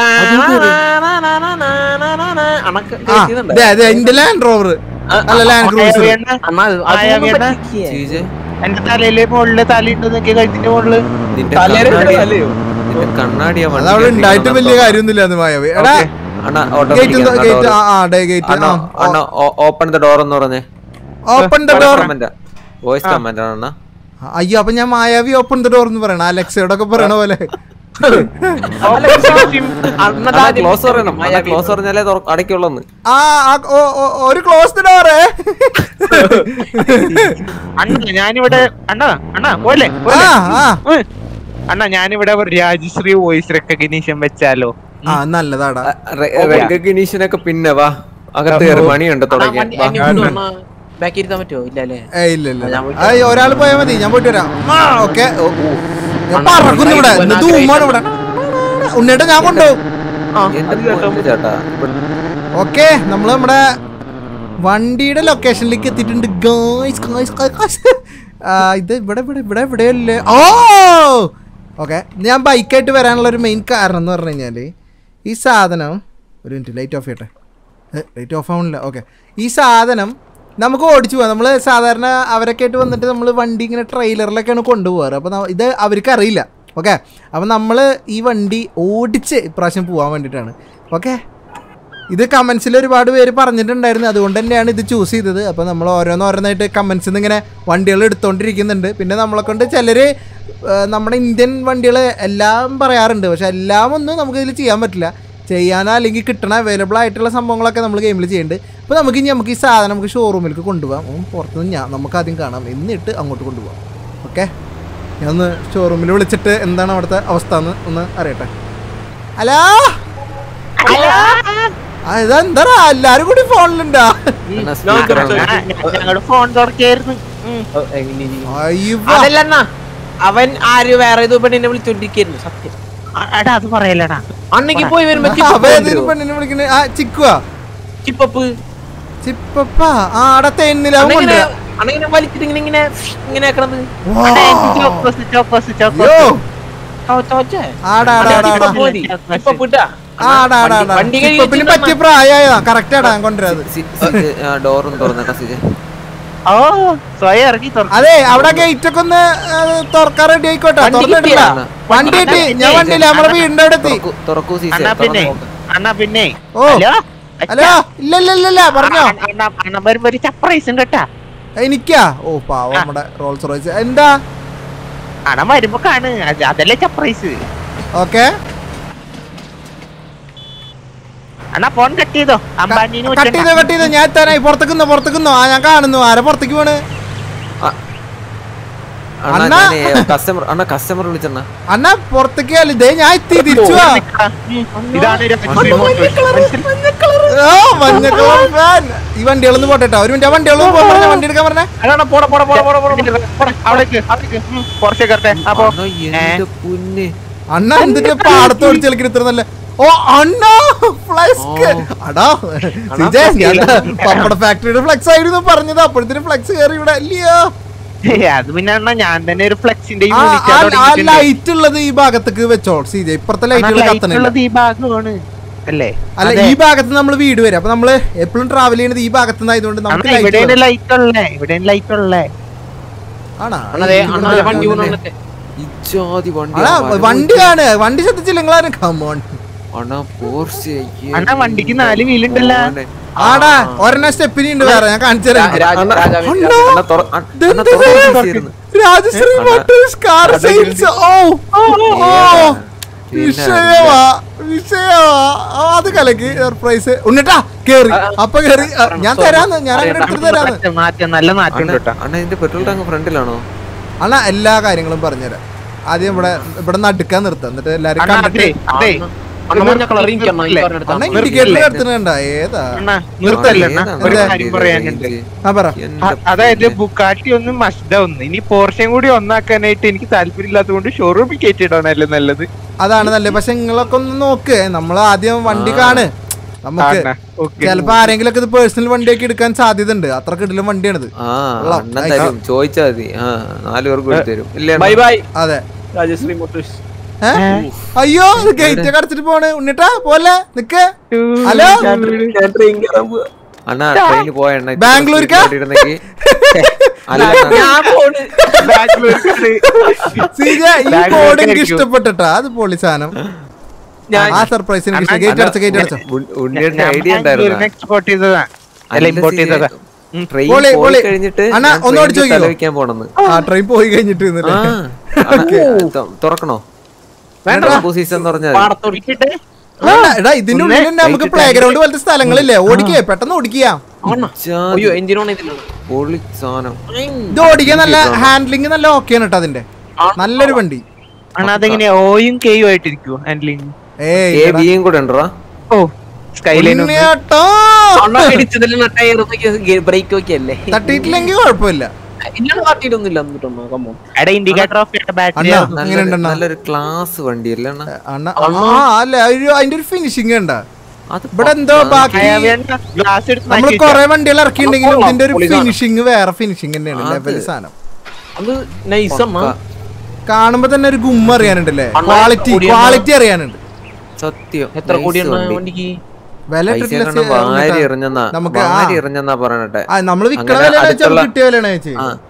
അണക്ക് ആ ദേ, ദേ, എന്റെ ലാൻഡ് റോവർ അല്ല ലാൻഡ് ക്രൂസർ മഴവെണ്ണ അണ്ണ അത് ആയാ അതൊന്നും വീണ? പറ്റില്ല. ചീജെ എന്റെ തലയിലെ മുകളില് തലയുണ്ട് നോക്കിയ കഴുത്തിന്റെ മുകളില് നിന്റെ തലയുടെ കണ്ണാടിയാ തലയോ? നിന്റെ കണ്ണാടിയാ വണ്ടി അതവിടെ ഉണ്ടായിട്ട് വലിയ കാര്യമൊന്നുമില്ല അത് മായവേ എടാ Okay. അണ്ണാ ഓട്ടോ ഗേറ്റ് ഗേറ്റ് ആ ആ ഡേ ഗേറ്റ് അണ്ണാ അണ്ണാ ഓപ്പൺ ദ ഡോർ എന്ന് പറഞ്ഞേ open the door voice command ആണ് അണ്ണാ അയ്യോ അപ്പൊ ഞാൻ മായാവി ഓപ്പൺ ദ ഡോർ എന്ന് പറയണ അലക്സയോടൊക്കെ പറയണ പോലെ അണ്ണ അണ്ണാ ക്ലോസ് പറയണം അണ്ണാ ക്ലോസ് പറഞ്ഞാലേ തുറ- അടയ്ക്കുള്ളന്ന് ആ ആ, ഓ- ഓ- ഒരു ക്ലോസ് ദ ഡോറേ അണ്ണ ഞാനിവിടെ അണ്ണ അണ്ണ പോലെ ആ ആ അണ്ണ ഞാനിവിടെ ഒരു രാജശ്രീ വോയിസ് റെക്കഗ്നീഷൻ വെച്ചാലോ ആ നല്ലതാടാ റെക്കഗ്നീഷൻ ഒക്കെ പിന്നെ വാ അകത്ത് കയറി മണിയുണ്ട് തുടങ്ങിയ വാ. ബാക്കി ഇരുത്താൻ പറ്റുമോ ഇല്ല അല്ലേ ഏ ഇല്ല ഇല്ല ഞാൻ പോയിട്ട് അയ്യോ ഒരാൾ പോയാൽ മതി ഞാൻ പോയിട്ട് വരാം ആ ഓക്കെ ഞാൻ പറക്കുന്നു ഇവിടെ ഇന്ന് ധൂമാണ് ഇവിടെ ഉണ്ണിയേട്ട ഞാൻ കൊണ്ടുപോകും എന്റെ പൊന്നു ചേട്ടാ ഇവിടെ ഓക്കെ നമ്മൾ നമ്മുടെ വണ്ടിയുടെ ലൊക്കേഷനിലേക്ക് എത്തിയിട്ടുണ്ട് ഗായ്സ് ഗായ്സ് ഗായ്സ് ഇത് ഇവിടെ ഇവിടെ ഇവിടെ ഇവിടെയല്ലേ ഓ ഓക്കെ ഞാൻ ബൈക്കായിട്ട് വരാനുള്ള ഒരു മെയിൻ കാരണം എന്ന് പറഞ്ഞു കഴിഞ്ഞാൽ ഈ സാധനം ഒരു മിനിറ്റ് ലൈറ്റ് ഓഫ് ചെയ്യട്ടെ ലൈറ്റ് ഓഫ് ആവണില്ല ഓക്കെ ഈ സാധനം നമുക്ക് ഓടിച്ചു പോകാം നമ്മൾ സാധാരണ അവരൊക്കെ ആയിട്ട് വന്നിട്ട് നമ്മൾ വണ്ടി ഇങ്ങനെ ട്രെയിലറിലൊക്കെയാണ് കൊണ്ടുപോകാറ് അപ്പോൾ ഇത് അവർക്ക് അറിയില്ല ഓക്കെ അപ്പോൾ നമ്മൾ ഈ വണ്ടി ഓടിച്ച് ഇപ്രാവശ്യം പോകാൻ വേണ്ടിയിട്ടാണ് ഓക്കെ ഇത് കമൻസിൽ ഒരുപാട് പേര് പറഞ്ഞിട്ടുണ്ടായിരുന്നു അതുകൊണ്ട് തന്നെയാണ് ഇത് ചൂസ് ചെയ്തത് അപ്പോൾ നമ്മൾ ഓരോന്നോരോന്നായിട്ട് കമൻസിൽ നിന്ന് ഇങ്ങനെ വണ്ടികൾ എടുത്തുകൊണ്ടിരിക്കുന്നുണ്ട് പിന്നെ നമ്മളെ കൊണ്ട് ചിലർ നമ്മുടെ ഇന്ത്യൻ വണ്ടികൾ എല്ലാം പറയാറുണ്ട് പക്ഷെ എല്ലാം ഒന്നും നമുക്ക് ഇതിൽ ചെയ്യാൻ പറ്റില്ല ചെയ്യാനോ അല്ലെങ്കിൽ കിട്ടണ അവൈലബിൾ ആയിട്ടുള്ള സംഭവങ്ങളൊക്കെ നമ്മൾ ഗെയിമിൽ ചെയ്യുന്നുണ്ട് അപ്പോൾ നമുക്ക് ഇനി നമുക്ക് ഈ സാധനം നമുക്ക് ഷോറൂമിലേക്ക് കൊണ്ടുപോകാം ഉം, പുറത്തുനിന്ന് ഞാൻ നമുക്ക് ആദ്യം കാണാം എന്നിട്ട് അങ്ങോട്ട് കൊണ്ടുപോകാം ഓക്കെ ഞാൻ ഒന്ന് ഷോറൂമിൽ വിളിച്ചിട്ട് എന്താണ് അവിടുത്തെ അവസ്ഥ എന്ന് ഒന്ന് അറിയട്ടെ ഹലോ ആ, ഇതെന്താ എല്ലാരും കൂടി ഫോണിലുണ്ടാ അണ്ണാ സ്പീക്കർ ഞങ്ങളുടെ ഫോൺ തുറക്കായിരുന്നു ഓ, എങ്ങനെ ഇരി? അയ്യോ അതല്ല അണ്ണാ അവൻ ആര് വേറെ ഏതോ പെണ്ണിനെ വിളിച്ചോണ്ടിരിക്കുന്നു സത്യം എടാ അത് പറയലടാ അണ്ണക്ക് പോയി വരുമ്പോ അവ ഏതൊരു പെണ്ണിനെ വിളിക്കണേ ആ ചിക്കുവാ ചിപ്പപ്പ് ചിപ്പപ്പ ആ അവിടെ തെന്നിലാവും അണ്ണിങ്ങനെ കൊണ്ടുവരാ അണ്ണിങ്ങനെ വലിച്ചിട്ട് ഇങ്ങനെ ഇങ്ങനെ ഇങ്ങനെ ആക്കണത് വാ. ചോക്കോസ് ചോക്കോസ് യോ ചോക്കോസ് തോച്ചേ ആടാ ആടാ ആടാ ആടാ ചിപ്പപ്പ് മതി. ചിപ്പപ്പ് ഇട്ടാ. ആടാ ആടാ ആടാ വണ്ടി കഴുകി ചിപ്പപ്പിന് വെച്ചിട്ട് പറ്റിയ പ്രായമായതാ കറക്റ്റ് ആടാ ഞാൻ കൊണ്ടുവരാത് ഡോറും തുറന്നേക്കാം സിജെ ഓ സ്വയം ഇറങ്ങി തുറക്കും അതെ അവിടെ ഗേറ്റ് ഒക്കെ ഒന്ന് ആ, തുറക്കാൻ റെഡി ആയിക്കോട്ടെ വണ്ടി തുറന്നിട്ടില്ല കിട്ടിയാ? വണ്ടി കിട്ടി ഞാൻ വണ്ടിയില്ല നമ്മളെ വീടിന്റെ അവിടെ എത്തി തുറക്കൂ- തുറക്കൂ സീസെ അണ്ണാ പിന്നെ അണ്ണാ പിന്നെ ഓ. ഹലോ ഹലോ ഇല്ല ഇല്ല ഇല്ല ഇല്ല പറഞ്ഞോ അണ്ണ- അണ്ണ അണ്ണ വരുമ്പോ ഒരു സർപ്രൈസ് ഉണ്ട് കേട്ടാ എനിക്കാ ഓ പാവം നമ്മുടെ റോൾസ് റോയ്സ് എന്താ അണ്ണ വരുമ്പോ കാണ് അത് അതല്ലേ സർപ്രൈസ് ഓക്കെ അണ്ണാ ഫോൺ കട്ട് ചെയ്തോ അംബാനിന് കട്ട് ചെയ്തോ കട്ട് ചെയ്തോ ഞാൻ എത്താനായി പുറത്തേക്കുന്നോ പുറത്തേക്കുന്നോ ആ ഞാൻ കാണുന്നു ആരെ പുറത്തേക്ക് പോണ് അണ്ണാ അണ്ണാ. ഞാനേ കസ്റ്റമർ അണ്ണാ കസ്റ്റമർ വിളിച്ചണ്ണ അണ്ണ പുറത്തേക്ക് അല്ല ഇതേ ഞാൻ എത്തി തിരിച്ചു വാ ഇതാണ് രാജശ്രീ മോട്ടോഴ്സ്. ഓ മഞ്ഞ കളർ ഫാൻ ഈ വണ്ടികളൊന്നും പോട്ടെ ട്ടോ. ഒരു മിനിറ്റ് ആ വണ്ടികളൊന്നും പോകാൻ പറഞ്ഞ വണ്ടി എടുക്കാൻ പറഞ്ഞേ അതാണ് പോടാ പോടാ പോടാ പോടാ പോടാ പോടാ, അവിടേക്ക് അവിടേക്ക് ഉം, പുറത്തേ കയറട്ടെ അപ്പൊ അണ്ണാ എന്റെ പുല്ല് അണ്ണ എന്തിന്റെ പാടത്ത് ഓടിച്ച് കളിക്കുന്ന ഇത്ര നല്ല ഓ അണ്ണ ഫ്ലക്സ് അടാ സിജേ ഞാൻ പപ്പട ഫാക്ടറിയുടെ ഫ്ലക്സ് ആയിരുന്നു പറഞ്ഞത് അപ്പോഴത്തേനും ഫ്ലക്സ് കയറി ഇവിടെ അല്ലയോ അത് പിന്നെ അണ്ണാ ഞാൻ തന്നെ ഒരു ഫ്ലെക്സിന്റെ ആ, ആ- ആ ലൈറ്റ് ഉള്ളത് ഈ ഭാഗത്തേക്ക് വെച്ചോ സിജെ ഇപ്പുറത്തെ ലൈറ്റുകൾ കത്തണില്ല ഉള്ളത് ഈ ഭാഗമാണ് അല്ലേ അല്ല ഈ ഭാഗത്ത് നമ്മൾ വീട് വരും അപ്പൊ നമ്മള് എപ്പോഴും ട്രാവൽ ചെയ്യുന്നത് ഈ ഭാഗത്ത് നിന്നായതുകൊണ്ട് നമുക്ക് അണ്ണാ ഇവിടെ ലൈറ്റ് ലൈറ്റ് ഉള്ളേ ഇവിടെ ലൈറ്റ് ഉള്ളേ ആണാ അണ്ണതെ അണ്ണതെ വണ്ടി കൊണ്ടുവന്നിട്ട് ഇജാതി വണ്ടി ആണാ വണ്ടിയാണ് വണ്ടി ശ്രദ്ധിച്ചില്ല നിങ്ങളാരും കമോൺ അണ്ണാ പോർച്ച് അണ്ണാ വണ്ടിക്ക് നാല് വീലുണ്ടല്ലോ ആടാ ഒരെണ്ണം സ്റ്റെപ്പിനി ഉണ്ട് വേറെ ഞാൻ കാണിച്ചു തരാം രാജ- രാജാവിന്റെ അണ്ണാ, അണ്ണാ തുറ അണ്ണാ ഇതെന്ത് തുറന്ന് ഇത്? വീശിയിരുന്നു. രാജശ്രീ അണ്ണാ. മോട്ടോഴ്സ് കാർ സെയിൽസ് ഓ ഓ, ഓ പിന്നെ വിഷയവാ വിഷയവാ ആ, അത് കലക്ക് സർപ്രൈസ് ഉണ്ണിട്ടാ കേറി അപ്പൊ കേറി ആ, ഞാൻ തരാന്ന് ഞാൻ അങ്ങനെ എടുത്തിട്ട് തരാന്ന് നാറ്റം നല്ല നാറ്റം ഉണ്ട് അണ്ണാ കേട്ടോ അണ്ണാ ഇതിന്റെ പെട്രോൾ ടാങ്ക് ഫ്രണ്ടിലാണോ അണ്ണാ എല്ലാ കാര്യങ്ങളും പറഞ്ഞുതരാം ആദ്യം ഇവിടെ ഇവിടെ നടുക്കാൻ നിർത്താം എന്നിട്ട് എല്ലാരും അണ്ണാ കണ്ടിട്ട് അതെ അതെ അണ്ണ മഞ്ഞ കളർ ഇരിക്കണം ഈ പറഞ്ഞെടുത്ത അണ്ണ ഇൻഡിക്കേറ്റർ എടുത്തിട്ടുണ്ട ഏതാ അണ്ണാ നിർത്തല്ല അണ്ണാ ഏതാ ഒരു എന്താ? കാര്യം പറയാനുണ്ട് ആ പറ എന്റെ അ- അതായത് ബുക്കാട്ടി ഒന്ന് മസ്ത ഒന്ന് ഇനി പോർഷൻ കൂടി ഒന്നാക്കാനായിട്ട് എനിക്ക് താല്പര്യമില്ലാത്തത് കൊണ്ട് ഷോറൂമിൽ കയറ്റിയിടാണല്ലേ നല്ലത് അതാണ് നല്ലത് പക്ഷെ നിങ്ങളൊക്കെ ഒന്ന് നോക്ക് നമ്മൾ ആദ്യം വണ്ടി കാണ് നമുക്ക് അണ്ണാ, okay. ചിലപ്പോ ആരെങ്കിലും ഒക്കെ ഇത് പേഴ്സണൽ വണ്ടിയൊക്കെ എടുക്കാൻ സാധ്യത ഉണ്ട് അത്ര കിടിലും വണ്ടിയാണിത് ആ കൊള്ളാം. അണ്ണൻ തരും ചോദിച്ചാ മതി ആ നാല് പേർക്ക് കൂടി തരും ഇല്ലേ ബൈ അണ്ണാ? ബൈ അതെ രാജശ്രീ മോട്ടോഴ്സ് ഏ? അയ്യോ ഗേറ്റ് ഒക്കെ അടച്ചിട്ട് പോണ് ഉണ്ണിട്ടാ പോലെ നിക്ക് ഹലോ ഞാൻ ട്രെയിൻ കയറാൻ പോവാ അണ്ണാ ട്രെയിൻ പോയ അണ്ണാ ഇത്തിരി ബാംഗ്ലൂർക്കാ? speed ഇരുന്നെങ്കി- അല്ല അണ്ണാ, ഞാൻ പോണ് സീജ ഈ ബാംഗ്ലൂർക്ക് ബോർഡ് എനിക്ക് ആയിരിക്കും. ഇഷ്ടപ്പെട്ടിട്ടാ അത് പൊളി സാധനം ഞാൻ ആ സർപ്രൈസ് എനിക്ക് ഇഷ്ടം അണ്ണാ, ഗേറ്റ് അടച്ച ഗേറ്റ് അടച്ച ഉൺ- ഉണ്ണിയുടെ ഐഡിയ ഉണ്ടായിരുന്നു എക്സ്പോർട്ട് ചെയ്തതാ അല്ല ഇമ്പോർട്ട് ചെയ്തതാ ട്രെയിൻ പൊളി, പോയി പൊളി. കഴിഞ്ഞിട്ട് അണ്ണാ, ഞാൻ ഒന്ന് train ഓടിച്ച് ൽ നോക്കിക്കോ. തല വെക്കാൻ പോണെന്ന് ആ ട്രെയിൻ പോയി കഴിഞ്ഞിട്ട് ആ ഇന്നലെ അണ്ണാ, ത- തുറക്കണോ വേണ്ട. സീസൺ എന്ന് പറഞ്ഞാൽ പാടത്തോടിക്കട്ടെ വേണ്ട, എടാ ഇതിന്റെ ഉള്ളിൽ തന്നെ നമുക്ക് പ്ലേ ഗ്രൗണ്ട് പോലത്തെ സ്ഥലങ്ങളില്ലേ ഓടിക്കേ പെട്ടെന്ന് ഓടിക്കുക അയ്യോ എഞ്ചിൻ ഓൺ ചെയ്തില്ല പൊളി സാധനം ഇത് ഓടിക്കാൻ നല്ല ഹാൻഡ്ലിങ് നല്ല ഓക്കെയാണ് കേട്ടോ അതിന്റെ നല്ലൊരു വണ്ടി അണ്ണാ അതെങ്ങനെയാ ഓയും കെയും ആയിട്ടിരിക്കുവോ ഹാൻഡ്ലിങ് ഏയ് എ എടാ. ബിയും കൂടെ ഉണ്ടോ ഓ സ്കൈലൈൻ ഉണ്ണിയേട്ടോ. അണ്ണ ഇടിച്ചതിൽ ടയർ ബ്രേക്ക് ഒക്കെ അല്ലേ തട്ടിയിട്ടില്ലെങ്കിൽ കുഴപ്പമില്ല ഇന്നാണ് കാട്ടിയിട്ടൊന്നുമില്ല എന്നിട്ടൊന്നോ കമ്മോ എടാ ഇൻഡിക്കേറ്റർ ഓഫ് ബാറ്ററി അണ്ണാ നല്ലൊരു- എങ്ങനെയുണ്ട് അണ്ണാ? നല്ലൊരു ക്ലാസ് വണ്ടി അല്ലേ അണ്ണാ അണ്ണ ആ അല്ല ഒരു അതിന്റെ ഒരു ഫിനിഷിങ് ഉണ്ട് അത് ഇവിടെ എന്തോ ബാക്കി ഗ്ലാസ് എടുത്ത് നമ്മൾ മാറ്റി കൊറേ വണ്ടികൾ ഇറക്കിയിട്ടുണ്ടെങ്കിലും കൊള്ളാം, ഇതിന്റെ ഒരു പൊളി സാധനം. ഫിനിഷിങ് വേറെ ഫിനിഷിങ് തന്നെയാണ് അത് ലെവൽ സാധനം അത് നൈസ് അമ്മ കാണുമ്പോ തന്നെ ഒരു ഗുമ്മ അറിയാനുണ്ടല്ലേ അണ്ണാ, ക്വാളിറ്റി കൂടിയ ക്വാളിറ്റി അറിയാനുണ്ട് സത്യം എത്ര nice കോടിയാണ് വണ്ടി. വണ്ടിക്ക് വില പൈസ ഇട്ടിട്ടില്ല കാരണം വാരി സേ- എറിഞ്ഞെന്നാ നമുക്ക് ആ. വാരി എറിഞ്ഞെന്നാ പറയണട്ടെ ആ നമ്മള് വിൽക്കണ അങ്ങനെ വില വെച്ചാൽ അടുത്തുള്ള- കിട്ടിയ വിലയാണ് ചേച്ചി ആ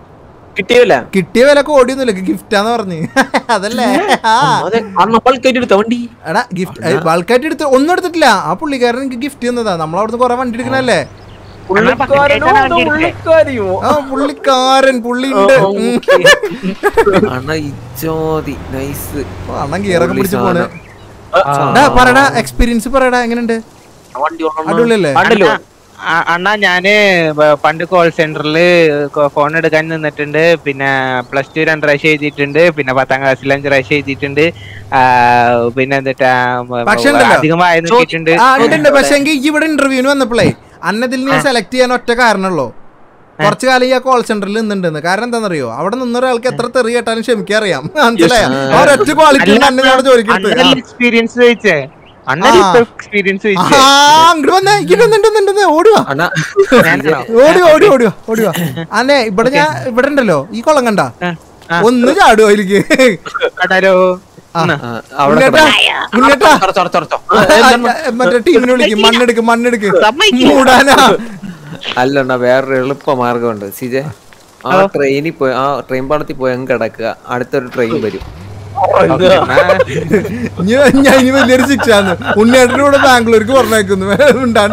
കിട്ടിയല്ല കിട്ടിയ വിലക്ക് ഓടിയൊന്നുമില്ല ഗിഫ്റ്റാന്ന് പറഞ്ഞ് അതല്ലേ ആ അതെ അണ്ണ ബൾക്കായിട്ട് എടുത്ത വണ്ടി എടാ ഗിഫ്റ്റ് ബൾക്കായിട്ട് എടുത്ത് ഒന്നും എടുത്തിട്ടില്ല ആ പുള്ളിക്കാരൻ എനിക്ക് ഗിഫ്റ്റ് തന്നതാ നമ്മളവിടുന്ന് കുറെ വണ്ടി എടുക്കണല്ലേ പുള്ളിക്കാരനോ അതോ പുള്ളിക്കാരിയോ ആ പുള്ളിക്കാരൻ പുള്ളിണ്ട് ആ, ഉം. അണ്ണ ഇച്ചോതി നൈസ് അണ്ണൻ ഗിയറൊക്കെ പിടിച്ച് പോണ് ആ, ഡാ പറയടാ എക്സ്പീരിയൻസ് പറയടാ എങ്ങനെയുണ്ട് വണ്ടി ഓടണം. അടിപൊളിയല്ലേ? കണ്ടല്ലോ ആ- അണ്ണാ ഞാന് ബ- പണ്ട് കോൾ സെന്ററിൽ ഫോൺ എടുക്കാൻ നിന്നിട്ടുണ്ട് പിന്നെ പ്ലസ് ടു രണ്ട് പ്രാവശ്യം എഴുതിയിട്ടുണ്ട് പിന്നെ പത്താം ക്ലാസ്സിൽ അഞ്ച് പ്രാവശ്യം എഴുതിയിട്ടുണ്ട് ആ, പിന്നെ എന്നിട്ട് പക്ഷേ ഉണ്ടല്ലോ, അധികം വായ നോക്കിയിട്ടുണ്ട് ആ ഉണ്ട് ഉണ്ട് പക്ഷെ എങ്കിൽ ഇവിടെ ഇന്റർവ്യൂവിന് വന്നപ്പോഴേ അന്നതിൽ നീ സെലക്ട് ചെയ്യാൻ ഒറ്റ കാരണമുള്ളൂ കുറച്ചു കാലം ഈ ആ കോൾ സെന്ററിൽ നിന്നിട്ടുണ്ടെന്ന് കാരണം എന്താണെന്നറിയോ അവിടെ നിന്നൊരാൾക്ക് എത്ര തെറി കേട്ടാലും ക്ഷമിക്കറിയാം മനസ്സിലായ ഒരൊറ്റ ക്വാളിറ്റി അന്നെ ഞാൻ ചോദിക്കുന്നത് എക്സ്പീരിയൻസ് ചോദിച്ചേ അണ്ണൻ ആ. ഇപ്പൊ എക്സ്പീരിയൻസ് ആ ചോദിച്ചേ അങ്ങോട്ട് വന്നേ ഇങ്ങോട്ട് വന്നിട്ട് വന്നിട്ട് ഓടുവാ അണ്ണ ഞാനാണോ? ഓടി ഓടി ഓടുക ഓടുക അന്നെ ഇവിടെ ഞാൻ ഇവിടെ ഉണ്ടല്ലോ ഈ കൊളം കണ്ട ആ, ആ. ഒന്ന് ചാടുവോ അതിലേക്ക് അതാരോ ആ. എന്നാ. ആ, അവിടെ ഉണ്ണേട്ടാ ഉണ്ണേട്ടാ ചൊറ, ചൊറ, ചൊറ, ചൊറ. ആ, മറ്റേ ടീമിനെ വിളിക്കും മണ്ണെടുക്ക് മണ്ണെടുക്ക് മൂടാനാ അല്ലണ്ണ വേറൊരു എളുപ്പ മാർഗമുണ്ട് സിജെ ആ ട്രെയിനിൽ പോയി ആ ട്രെയിൻ പാളത്തിൽ പോയി അങ്ങ് കിടക്കുക അടുത്തൊരു ട്രെയിൻ വരും ഇനി ഞാൻ ഇനി വലിയൊരു ശിക്ഷാന്ന് ഉണ്ണിയേട്ടൻ്റെ കൂടെ ബാംഗ്ലൂർക്ക് പറഞ്ഞേക്കുന്നു ഉണ്ടാണ്ട്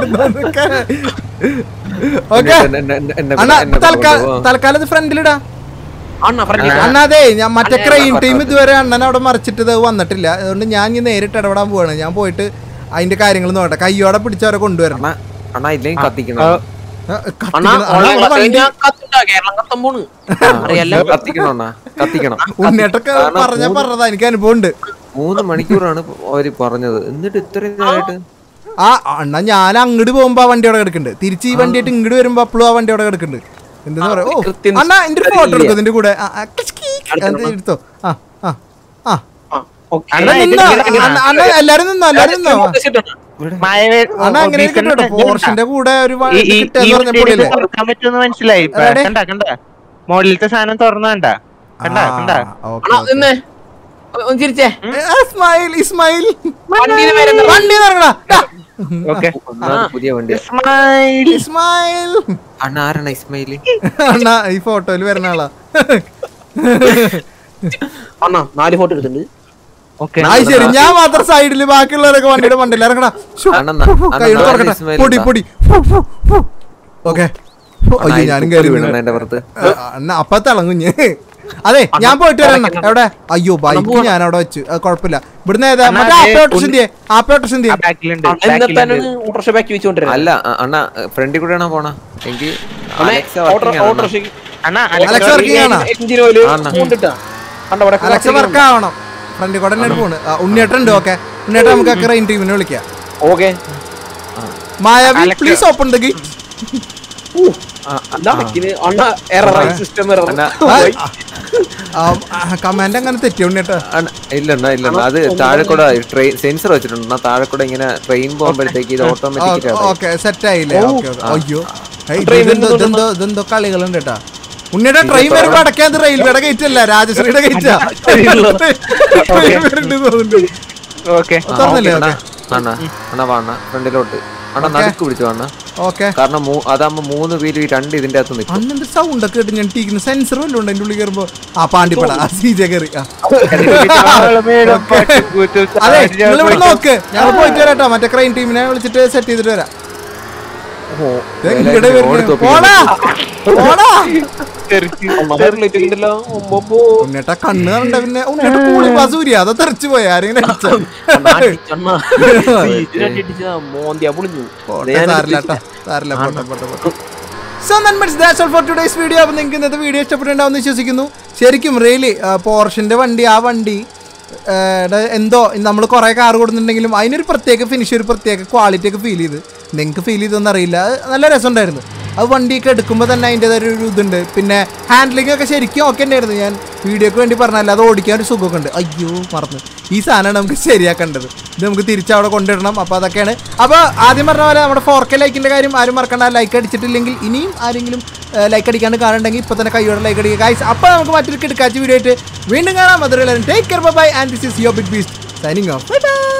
ഓക്കെ എന്നെ- എന്നെ- എന്നെ- എന്നെ അണ്ണാ എന്നെ തൽക്കാലം കൊണ്ടുപോവാ. തൽക്കാലം ഇത് ഫ്രണ്ടിലിടാ അണ്ണ ഫ്രണ്ടിൽ അണ്ണാ അതെ ഞാൻ മറ്റേ ക്രെയിൻ ടീം ഇതുവരെ അണ്ണൻ അവിടെ മറിച്ചിട്ട് ഇത് വന്നിട്ടില്ല അതുകൊണ്ട് ഞാൻ ഇനി നേരിട്ട് ഇടപെടാൻ പോവാണ് ഞാൻ പോയിട്ട് അതിന്റെ കാര്യങ്ങൾ നോക്കട്ടെ കയ്യോടെ പിടിച്ചവരെ കൊണ്ടുവരണം അണ്ണാ അണ്ണാ ഇല്ലെങ്കിൽ കത്തിക്കണം ആ, ആ, കത്തിക്കണം. അണ്ണാ അണ്ണാ, ഓളെ അവിടെ വണ്ടി കഴിഞ്ഞാ കത്തുണ്ടാ, കേരളം കത്തം പോണ് അറിയാലോ കത്തിക്കണം അണ്ണാ കത്തിക്കണം ഉണ്ണിയേട്ടൊക്കെ കാരണം പറഞ്ഞാ മൂന്ന് പറഞ്ഞതാ എനിക്ക് അനുഭവം ഉണ്ട് മൂന്ന് മണിക്കൂറാണ് അവര് പറഞ്ഞത് എന്നിട്ട് ഇത്രയും നേരമായിട്ട് ആ അണ്ണാ ഞാൻ അങ്ങോട്ട് പോകുമ്പോ ആ വണ്ടി അവിടെ കിടക്കുന്നുണ്ട് തിരിച്ച് ഈ വണ്ടിയായിട്ട് ഇങ്ങോട്ട് വരുമ്പോ അപ്പോഴും ആ വണ്ടി അവിടെ കിടക്കുന്നുണ്ട് എന്തെന്ന് പറയാ ഓ കൃത്യം അണ്ണാ എന്റെ ഒരു ഫോട്ടോ എടുക്കും ഇതിന്റെ കൂടെ ആ, ആ, കിച്ച് കീ, അത് എടുത്തോ ആ ആ ആ ആ, ഓക്കേ. അണ്ണാ നിന്നോ അണ്ണാ, അണ്ണാ എല്ലാരും നിന്നോ എല്ലാരും നിന്നോ മായവേ- അണ്ണാ അങ്ങനെ ഓ, കേട്ടോ ബീസൺ പോർഷന്റെ കൂടെ ഒരു വ- ഈ- ഇത് ഈ- കിട്ടുക ഈ എന്ന് പറഞ്ഞ വണ്ടിയിൽ പൊടിയല്ലേ തുറക്കാൻ പറ്റുമെന്ന് മനസ്സിലായി ഇപ്പൊ. എവിടെ? കണ്ട കണ്ട മോളിലത്തെ സാധനം തുറന്നു കണ്ട കണ്ട കണ്ട അണ്ണാ നിന്നേ ഒന്ന് ചിരിച്ചേ ഇസ്മായിൽ ഇസ്മായിൽ വണ്ടിയിൽ വരുന്ന വണ്ടി ഇറങ്ങടാ ടാ. ഓക്കെ ഒന്നാമത് പുതിയ വണ്ടി സ്മൈൽ ഇസ്മായിൽ അണ്ണ ആരാണ് ഇസ്മയില് അണ്ണാ ഈ ഫോട്ടോയിൽ വരുന്ന ആളാ അണ്ണാ നാല് ഫോട്ടോ എടുത്തിട്ടുണ്ട് ഓക്കെ ആ ശരി ഞാൻ മാത്രം സൈഡിൽ ബാക്കിയുള്ളവരൊക്കെ വണ്ടിയുടെ വണ്ടിയിൽ ഇറങ്ങടാ ശ്ശോ, അണ്ണാ, ഫു, ഫു, അണ്ണാ, കൈയോട് നാല് തുറക്കട്ടെ ഇസ്മായിൽ പൊടി ഉണ്ടാ? പൊടി ഓക്കെ അയ്യോ ഞാനും കയറി വീണു. എന്റെ പുറത്ത് ആ, അണ്ണാ അപ്പ തിളങ്ങുഞ്ഞ് അതെ ഞാൻ പോയിട്ട് വരണം എവിടെ അയ്യോ ബൈക്ക് ഞാൻ അവിടെ വെച്ചു അത് കുഴപ്പമില്ല ഇവിടുന്ന് ഏതാ അണ്ണാ, മറ്റേ ദേ ആപ്പ ഓട്ടോസിന്റെ ആപ്പ ഓട്ടോസിന്റെ ബാക്കിലുണ്ട് എന്നിട്ടാണ് ഓട്ടോറിക്ഷ ബാക്കി വെച്ചുകൊണ്ടിരുന്നത് അല്ല അ- അണ്ണ ഫ്രണ്ടിൽ കൂടെയാണോ പോണ എനിക്ക് അലക്സ working ആണ് അണ്ണാ. ഓട്ടോറിക്ഷ അണ്ണാ അലക്സ working ആണോ? എഞ്ചിൻ ഓയില് ആണ്ണ. കൊണ്ടിട്ടാ കണ്ട അവിടെ അലക്സ വർക്ക് ആവണം ഫ്രണ്ടിൽ കൂടെ തന്നെ പോണ് ആ, ഉണ്ണിയേട്ടൻ ഉണ്ട് ഓക്കെ ഉണ്ണിയേട്ടൻ നമുക്ക് ഒക്കെ റെയിൻ ടീമിനെ വിളിക്കാം ഓക്കെ മായാവി Alexa. Please open the gate അണ്ണ എറർ സിസ്റ്റം എറർ അണ്ണാ, കമാൻഡ് അങ്ങനെ തെറ്റിയ ഉണ്ണിയേട്ടാ അണ്ണ, ഇല്ല അണ്ണാ ഇല്ല അണ്ണാ. അത് താഴെ കൂടെ ട്രെയിൻ സെൻസർ വെച്ചിട്ടുണ്ട് അണ്ണാ. താഴെ കൂടെ ഇങ്ങനെ ട്രെയിൻ പോകുമ്പോഴത്തേക്ക് ഇത് ഓട്ടോമാറ്റിക് ഓക്കെ സെറ്റ് ആയില്ലേ ഓക്കെ അയ്യോ ഏയ്, ഇത് Train ഇതെന്തോ ഇതെന്തോ ഇതെന്തോ കളികളുണ്ട് കേട്ടാ ഉണ്ണിയുടെ ട്രെയിൻ വരുമ്പോ അടയ്ക്കാത് റെയിൽവേയുടെ ഗേറ്റ് അല്ല രാജശ്രീയുടെ ഗേറ്റാ ട്രെയിൻ വരുന്നുണ്ട് തോന്നുന്നുണ്ട് ഓക്കെ തുറന്നില്ലേ അണ്ണാ ഓക്കെ അണ്ണാ അണ്ണാ വാ ഫ്രണ്ടിലോട്ട് അണ്ണാ Okay. നടുക്ക് പിടിച്ചു അണ്ണാ ഓക്കെ കാരണം മൂ- അതാകുമ്പോ മൂന്ന് വീല് ഈ രണ്ട് ഇതിന്റെ അകത്ത് നിൽക്കും അന്നെന്ത് സൗണ്ട് ഒക്കെ കേട്ട് ഞാൻ ടീക്കുന്ന സെൻസർ വല്ലതും ഉണ്ട് എന്റെ ഉള്ളിൽ കയറുമ്പോ ആ പാണ്ടിപ്പട ആ സി ജെ കയറി ആ അതെ നിങ്ങൾ ഇവിടെ നോക്ക് ഞങ്ങൾ പോയിട്ട് വരാട്ടോ മറ്റേ ക്രൈം ടീമിനെ വിളിച്ചിട്ട് സെറ്റ് ചെയ്തിട്ട് വരാം ദേ ഇങ്ങടെ വരുന്നു. പോടാ പോടാ ഉണ്ണിയേട്ടാ കണ്ണ് കണ്ട പിന്നെ ഉണ്ണിയേട്ട കൂളി സൂര്യ അതോ തെറിച്ചു പോയി ആരെങ്കിലും അടിച്ചോ? മോന്തിയാ പൊളിഞ്ഞു പോട്ടെ, സാരില്ല ട്ടോ. സാരില്ല, പോട്ടെ, പോട്ടെ, പോട്ടെ. So nonetheless, that's all for today's video. അപ്പോൾ നിങ്ങൾക്ക് ഇന്നത്തെ വീഡിയോ ഇഷ്ടപ്പെട്ടിട്ടുണ്ടാവും വിശ്വസിക്കുന്നു ശരിക്കും റിയലി പോർഷൻ്റെ വണ്ടി ആ വണ്ടി ആ, ടെ എന്തോ നമ്മൾ കുറേ കാർ കൊടുത്തിട്ടുണ്ടെങ്കിലും അതിനൊരു പ്രത്യേക ഫിനിഷ് ഒരു പ്രത്യേക ക്വാളിറ്റി ഒക്കെ ഫീൽ ചെയ്ത് നിങ്ങൾക്ക് ഫീൽ ചെയ്തൊന്നും അറിയില്ല അത് നല്ല രസമുണ്ടായിരുന്നു അത് വണ്ടിയൊക്കെ എടുക്കുമ്പോൾ തന്നെ അതിൻ്റെതായ ഒരു ഇതുണ്ട് പിന്നെ ഹാൻഡ്ലിംഗ് ഒക്കെ ശരിക്കും ഓക്കെ ഉണ്ടായിരുന്നു ഞാൻ വീഡിയോക്ക് വേണ്ടി പറഞ്ഞല്ല അത് ഓടിക്കാൻ ഒരു സുഖമൊക്കെ ഉണ്ട് അയ്യോ മറന്നു ഈ സാധനമാണ് നമുക്ക് ശരിയാക്കേണ്ടത് ഇത് നമുക്ക് തിരിച്ചവിടെ കൊണ്ടിടണം അപ്പോൾ അതൊക്കെയാണ് അപ്പോൾ ആദ്യം പറഞ്ഞ പോലെ നമ്മുടെ ഫോർ കെ ലൈക്കിൻ്റെ കാര്യം ആരും മറക്കണ്ട ലൈക്ക് അടിച്ചിട്ടില്ലെങ്കിൽ ഇനിയും ആരെങ്കിലും ലൈക്ക് അടിക്കാണ്ട് കാണുന്നുണ്ടെങ്കിൽ ഇപ്പോൾ തന്നെ കൈയോടെ ലൈക്ക് അടിക്കുക ഗൈസ് അപ്പോൾ നമുക്ക് മറ്റൊരു കിടക്കാച്ച വീഡിയോ ആയിട്ട് വീണ്ടും കാണാം അതുപോലെ take care bye and this is yo big beast signing off bye by